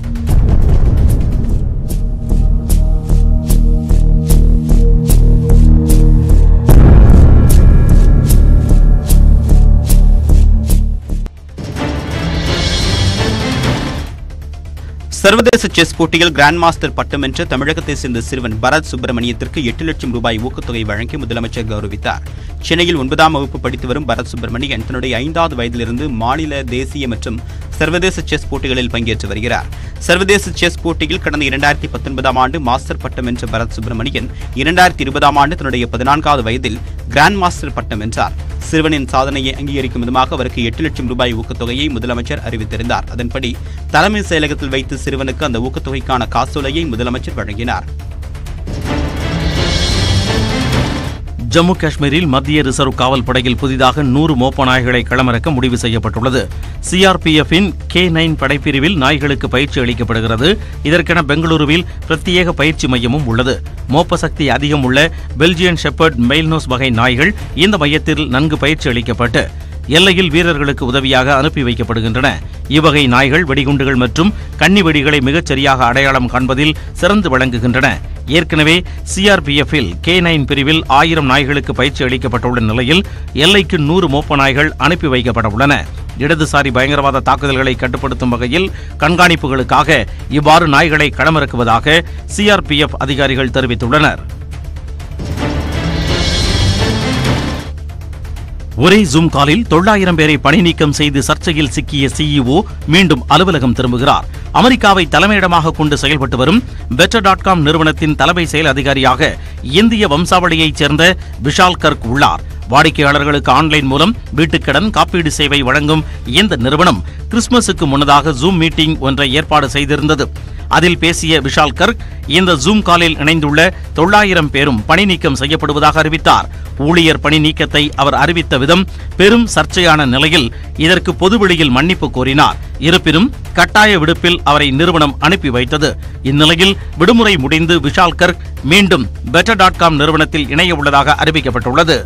சர்வதேச செஸ் போட்டியில் கிராண்ட் மாஸ்டர் பட்டம் வென்ற தமிழகத்தை சேர்ந்த சிறுவன் பரத் சுப்பிரமணியத்திற்கு எட்டு லட்சம் ரூபாய் ஊக்கத்தொகை வழங்கி முதலமைச்சர் கௌரவித்தார் சென்னையில் ஒன்பதாம் வகுப்பு படித்து வரும் பரத் சுப்பிரமணியன் தன்னுடைய ஐந்தாவது வயதிலிருந்து மாநில தேசிய மற்றும் சர்வதேச செஸ் போட்டிகளில் பங்கேற்று வருகிறார் சர்வதேச செஸ் போட்டியில் கடந்த இரண்டாயிரத்தி பத்தொன்பதாம் ஆண்டு மாஸ்டர் பட்டம் வென்ற பரத் சுப்பிரமணியன் இரண்டாயிரத்தி இருபதாம் ஆண்டு தன்னுடைய பதினான்காவது வயதில் கிராண்ட் மாஸ்டர் பட்டம் வென்றார் சிறுவனின் சாதனையை அங்கீகரிக்கும் விதமாக அவருக்கு எட்டு லட்சம் ரூபாய் ஊக்கத்தொகையை முதலமைச்சர் அறிவித்திருந்தார் அதன்படி தலைமை செயலகத்தில் வைத்து சிறுவனுக்கு அந்த ஊக்கத்தொகைக்கான காசோலையை முதலமைச்சர் வழங்கினார் ஜம்மு காஷ்மீரில் மத்திய ரிசர்வ் காவல் படையில் புதிதாக நூறு மோப்ப நாய்களை களமிறக்க முடிவு செய்யப்பட்டுள்ளது சிஆர்பிஎஃப்பின் கே நைன் படைப்பிரிவில் நாய்களுக்கு பயிற்சி அளிக்கப்படுகிறது இதற்கென பெங்களூருவில் பிரத்யேக பயிற்சி மையமும் உள்ளது மோப்ப சக்தி அதிகம் உள்ள பெல்ஜியன் ஷெப்பர்ட் மெயில்னோஸ் வகை நாய்கள் இந்த மையத்தில் நன்கு பயிற்சி அளிக்கப்பட்டு எல்லையில் வீரர்களுக்கு உதவியாக அனுப்பி வைக்கப்படுகின்றன இவ்வகை நாய்கள் வெடிகுண்டுகள் மற்றும் கன்னி வெடிகளை மிகச் சரியாக அடையாளம் காண்பதில் சிறந்து விளங்குகின்றன ஏற்கனவே சிஆர்பிஎஃப்பில் கே நைன் பிரிவில் ஆயிரம் நாய்களுக்கு பயிற்சி அளிக்கப்பட்டுள்ள நிலையில் எல்லைக்கு நூறு மோப்ப நாய்கள் அனுப்பி வைக்கப்பட உள்ளன இடதுசாரி பயங்கரவாத தாக்குதல்களை கட்டுப்படுத்தும் வகையில் கண்காணிப்புகளுக்காக இவ்வாறு நாய்களை களமிறக்குவதாக சிஆர்பிஎஃப் அதிகாரிகள் தெரிவித்துள்ளனர் ஒரே ஜூம் காலில் தொள்ளாயிரம் பேரை பணி நீக்கம் செய்து சர்ச்சையில் சிக்கிய சிஇஓ மீண்டும் அலுவலகம் திரும்புகிறார் அமெரிக்காவை தலைமையிடமாக கொண்டு செயல்பட்டு வரும் பெட்டர் டாட் காம் நிறுவனத்தின் தலைமை செயல் அதிகாரியாக இந்திய வம்சாவளியைச் சேர்ந்த விஷால் கர்க் உள்ளார் வாடிக்கையாளர்களுக்கு ஆன்லைன் மூலம் வீட்டுக்கடன் காப்பீடு சேவை வழங்கும் இந்த நிறுவனம் கிறிஸ்துமஸுக்கு முன்னதாக ஜூம் மீட்டிங் ஒன்றை ஏற்பாடு செய்திருந்தது அதில் பேசிய விஷால் கர்க் இந்த ஜூம் காலில் இணைந்துள்ள தொள்ளாயிரம் பேரும் பணி நீக்கம் செய்யப்படுவதாக அறிவித்தார் ஊழியர் பணி நீக்கத்தை அவர் அறிவித்த விதம் பெரும் சர்ச்சையான நிலையில் இதற்கு பொதுவெளியில் மன்னிப்பு கோரினார் இருப்பினும் கட்டாய விடுப்பில் அவரை நிறுவனம் அனுப்பி வைத்தது இந்நிலையில் விடுமுறை முடிந்து விஷால் கர்க் மீண்டும் பெட்டர் டாட் காம் நிறுவனத்தில் இணைய உள்ளதாக அறிவிக்கப்பட்டுள்ளது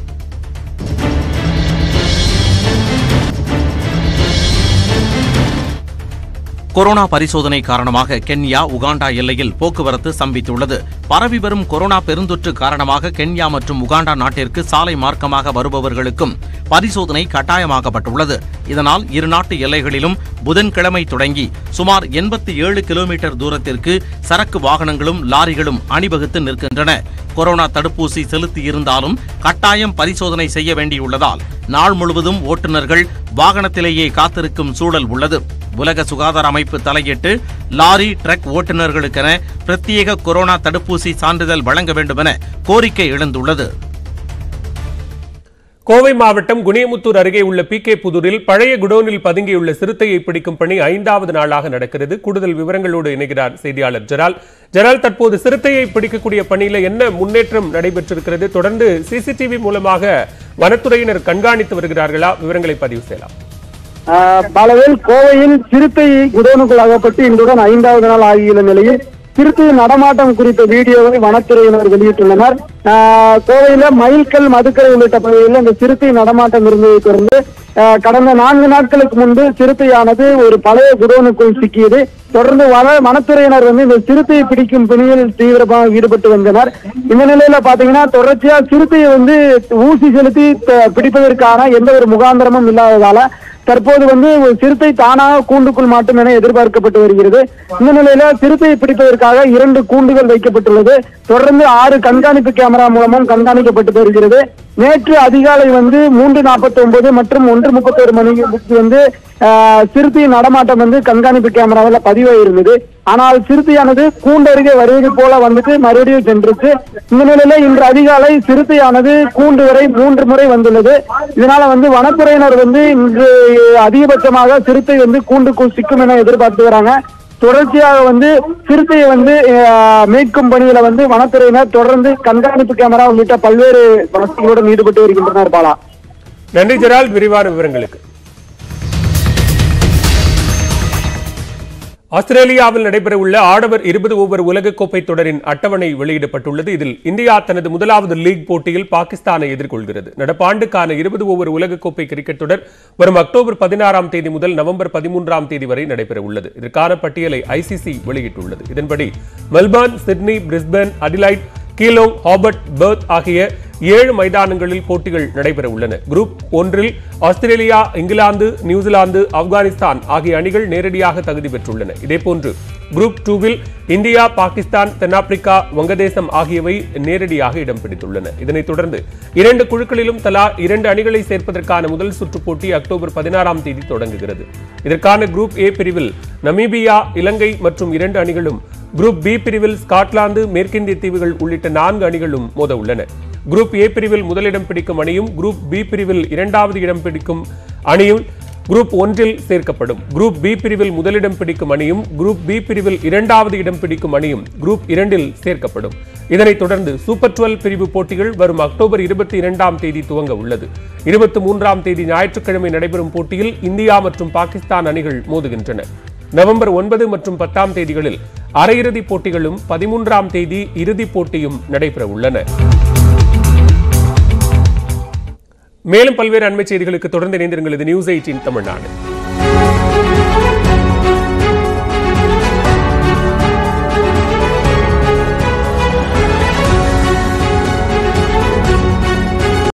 கொரோனா பரிசோதனை காரணமாக கென்யா உகாண்டா எல்லையில் போக்குவரத்து ஸ்தம்பித்துள்ளது பரவி வரும் கொரோனா பெருந்தொற்று காரணமாக கென்யா மற்றும் உகாண்டா நாட்டிற்கு சாலை மார்க்கமாக வருபவர்களுக்கும் பரிசோதனை கட்டாயமாக்கப்பட்டுள்ளது இதனால் இரு நாட்டு எல்லைகளிலும் புதன்கிழமை தொடங்கி சுமார் எண்பத்தி ஏழு கிலோமீட்டர் தூரத்திற்கு சரக்கு வாகனங்களும் லாரிகளும் அணிவகுத்து நிற்கின்றன கொரோனா தடுப்பூசி செலுத்தி இருந்தாலும் கட்டாயம் பரிசோதனை செய்ய வேண்டியுள்ளதால் நாள் முழுவதும் ஓட்டுநர்கள் வாகனத்திலேயே காத்திருக்கும் சூழல் உள்ளது உலக சுகாதார அமைப்பு தலையிட்டு லாரி ட்ரக் ஓட்டுநர்களுக்கென பிரத்யேக கொரோனா தடுப்பூசி சான்றிதழ் வழங்க வேண்டுமென கோரிக்கை எழுந்துள்ளது கோவை மாவட்டம் குனியமுத்தூர் அருகே உள்ள பி கே புதூரில் பழைய குடோனில் பதுங்கியுள்ள சிறுத்தையை பிடிக்கும் பணி ஐந்தாவது நாளாக நடக்கிறது கூடுதல் விவரங்களோடு இணைகிறார் செய்தியாளர் ஜெரால் ஜெரால் தற்போது சிறுத்தையை பிடிக்கக்கூடிய பணியில என்ன முன்னேற்றம் நடைபெற்றிருக்கிறது தொடர்ந்து சிசிடிவி மூலமாக வனத்துறையினர் கண்காணித்து வருகிறார்களா விவரங்களை பதிவு செய்யலாம் ஆஹ் பலவேல் கோவையில் சிறுத்தை குடோனுக்குள் அகப்பட்டு இன்றுடன் ஐந்தாவது நாள் ஆகியுள்ள நிலையில் சிறுத்தை நடமாட்டம் குறித்த வீடியோவை வனத்துறையினர் வெளியிட்டுள்ளனர் ஆஹ் கோவையில மயில்கல் மதுக்கரை உள்ளிட்ட பகுதிகளில் இந்த சிறுத்தை நடமாட்டம் இருந்ததை தொடர்ந்து ஆஹ் கடந்த நான்கு நாட்களுக்கு முன்பு சிறுத்தையானது ஒரு பழைய குடோனுக்குள் சிக்கியது தொடர்ந்து வன வனத்துறையினர் வந்து இந்த சிறுத்தையை பிடிக்கும் பணியில் தீவிரமாக ஈடுபட்டு வந்தனர் இந்த நிலையில பாத்தீங்கன்னா தொடர்ச்சியா சிறுத்தையை வந்து ஊசி செலுத்தி த- பிடிப்பதற்கான எந்த ஒரு முகாந்திரமும் இல்லாததால தற்போது வந்து ஒரு சிறுத்தை தானாக கூண்டுக்குள் மாட்டும் என எதிர்பார்க்கப்பட்டு வருகிறது இந்த நிலையில சிறுத்தையை பிடிப்பதற்காக இரண்டு கூண்டுகள் வைக்கப்பட்டுள்ளது தொடர்ந்து ஆறு கண்காணிப்பு கேமரா மூலமும் கண்காணிக்கப்பட்டு வருகிறது நேற்று அதிகாலை வந்து மூன்று நாற்பத்தி ஒன்பது மற்றும் ஒன்று முப்பத்தொரு மணிக்கு வந்து ஆஹ், சிறுத்தையின் நடமாட்டம் வந்து கண்காணிப்பு கேமராவில் பதிவாயிருந்தது ஆனால் சிறுத்தையானது கூண்டருகே வருவது போல வந்துட்டு மறுபடியும் சென்றுச்சு இந்த நிலையில இன்று அதிகாலை சிறுத்தையானது கூண்டு வரை மூன்று முறை வந்துள்ளது இதனால வந்து வனத்துறையினர் வந்து இன்று அதிகபட்சமாக சிறுத்தை வந்து கூண்டுக்குள் சிக்கும் என எதிர்பார்த்து வராங்க தொடர்ச்சியாக வந்து சிறுத்தையை வந்து ஆஹ், மீட்கும் பணியில வந்து வனத்துறையினர் தொடர்ந்து கண்காணிப்பு கேமரா உள்ளிட்ட பல்வேறு வசதிகளுடன் ஈடுபட்டு வருகின்றனர் பாலா நன்றி ஜெரால் விரிவான விவரங்களுக்கு ஆஸ்திரேலியாவில் நடைபெறவுள்ள ஆடவர் இருபது ஓவர் உலகக்கோப்பை தொடரின் அட்டவணை வெளியிடப்பட்டுள்ளது இதில் இந்தியா தனது முதலாவது லீக் போட்டியில் பாகிஸ்தானை எதிர்கொள்கிறது நடப்பாண்டுக்கான இருபது ஓவர் உலகக்கோப்பை கிரிக்கெட் தொடர் வரும் அக்டோபர் பதினாறாம் தேதி முதல் நவம்பர் பதிமூன்றாம் தேதி வரை நடைபெறவுள்ளது இதற்கான பட்டியலை ஐசிசி வெளியிட்டுள்ளது இதன்படி Melbourne Sydney Brisbane Adelaide Geelong Hobart Perth ஆகிய ஏழு மைதானங்களில் போட்டிகள் நடைபெற உள்ளன குரூப் ஒன்றில் ஆஸ்திரேலியா இங்கிலாந்து நியூசிலாந்து ஆப்கானிஸ்தான் ஆகிய அணிகள் நேரடியாக தகுதி பெற்றுள்ளன இதேபோன்று குரூப் டூவில் இந்தியா பாகிஸ்தான் தென்னாப்பிரிக்கா வங்கதேசம் ஆகியவை நேரடியாக இடம் பிடித்துள்ளன இதனைத் தொடர்ந்து இரண்டு குழுக்களிலும் தலா இரண்டு அணிகளை சேர்ப்பதற்கான முதல் சுற்று போட்டி அக்டோபர் பதினாறாம் தேதி தொடங்குகிறது இதற்கான குரூப் ஏ பிரிவில் நமீபியா இலங்கை மற்றும் இரண்டு அணிகளும் குரூப் பி பிரிவில் ஸ்காட்லாந்து மேற்கிந்திய தீவுகள் உள்ளிட்ட நான்கு அணிகளும் மோத உள்ளன குரூப் ஏ பிரிவில் முதலிடம் பிடிக்கும் அணியும் குரூப் பி பிரிவில் இரண்டாவது இடம் பிடிக்கும் அணியும் குரூப் ஒன்றில் சேர்க்கப்படும் குரூப் பி பிரிவில் முதலிடம் பிடிக்கும் அணியும் குரூப் பி பிரிவில் இரண்டாவது இடம் பிடிக்கும் அணியும் குரூப் இரண்டில் சேர்க்கப்படும் இதனைத் தொடர்ந்து சூப்பர் டுவெல் பிரிவு போட்டிகள் வரும் அக்டோபர் இருபத்தி இரண்டாம் தேதி துவங்க உள்ளது இருபத்தி மூன்றாம் தேதி ஞாயிற்றுக்கிழமை நடைபெறும் போட்டியில் இந்தியா மற்றும் பாகிஸ்தான் அணிகள் மோதுகின்றன நவம்பர் ஒன்பது மற்றும் பத்தாம் தேதிகளில் அரையிறுதிப் போட்டிகளும் பதிமூன்றாம் தேதி இறுதிப் போட்டியும் நடைபெற உள்ளன மேலும் பல்வேறு அண்மை செய்திகளுக்கு தொடர்ந்து இணைந்திருங்கள் இது நியூஸ் எயிட்டின் தமிழ்நாடு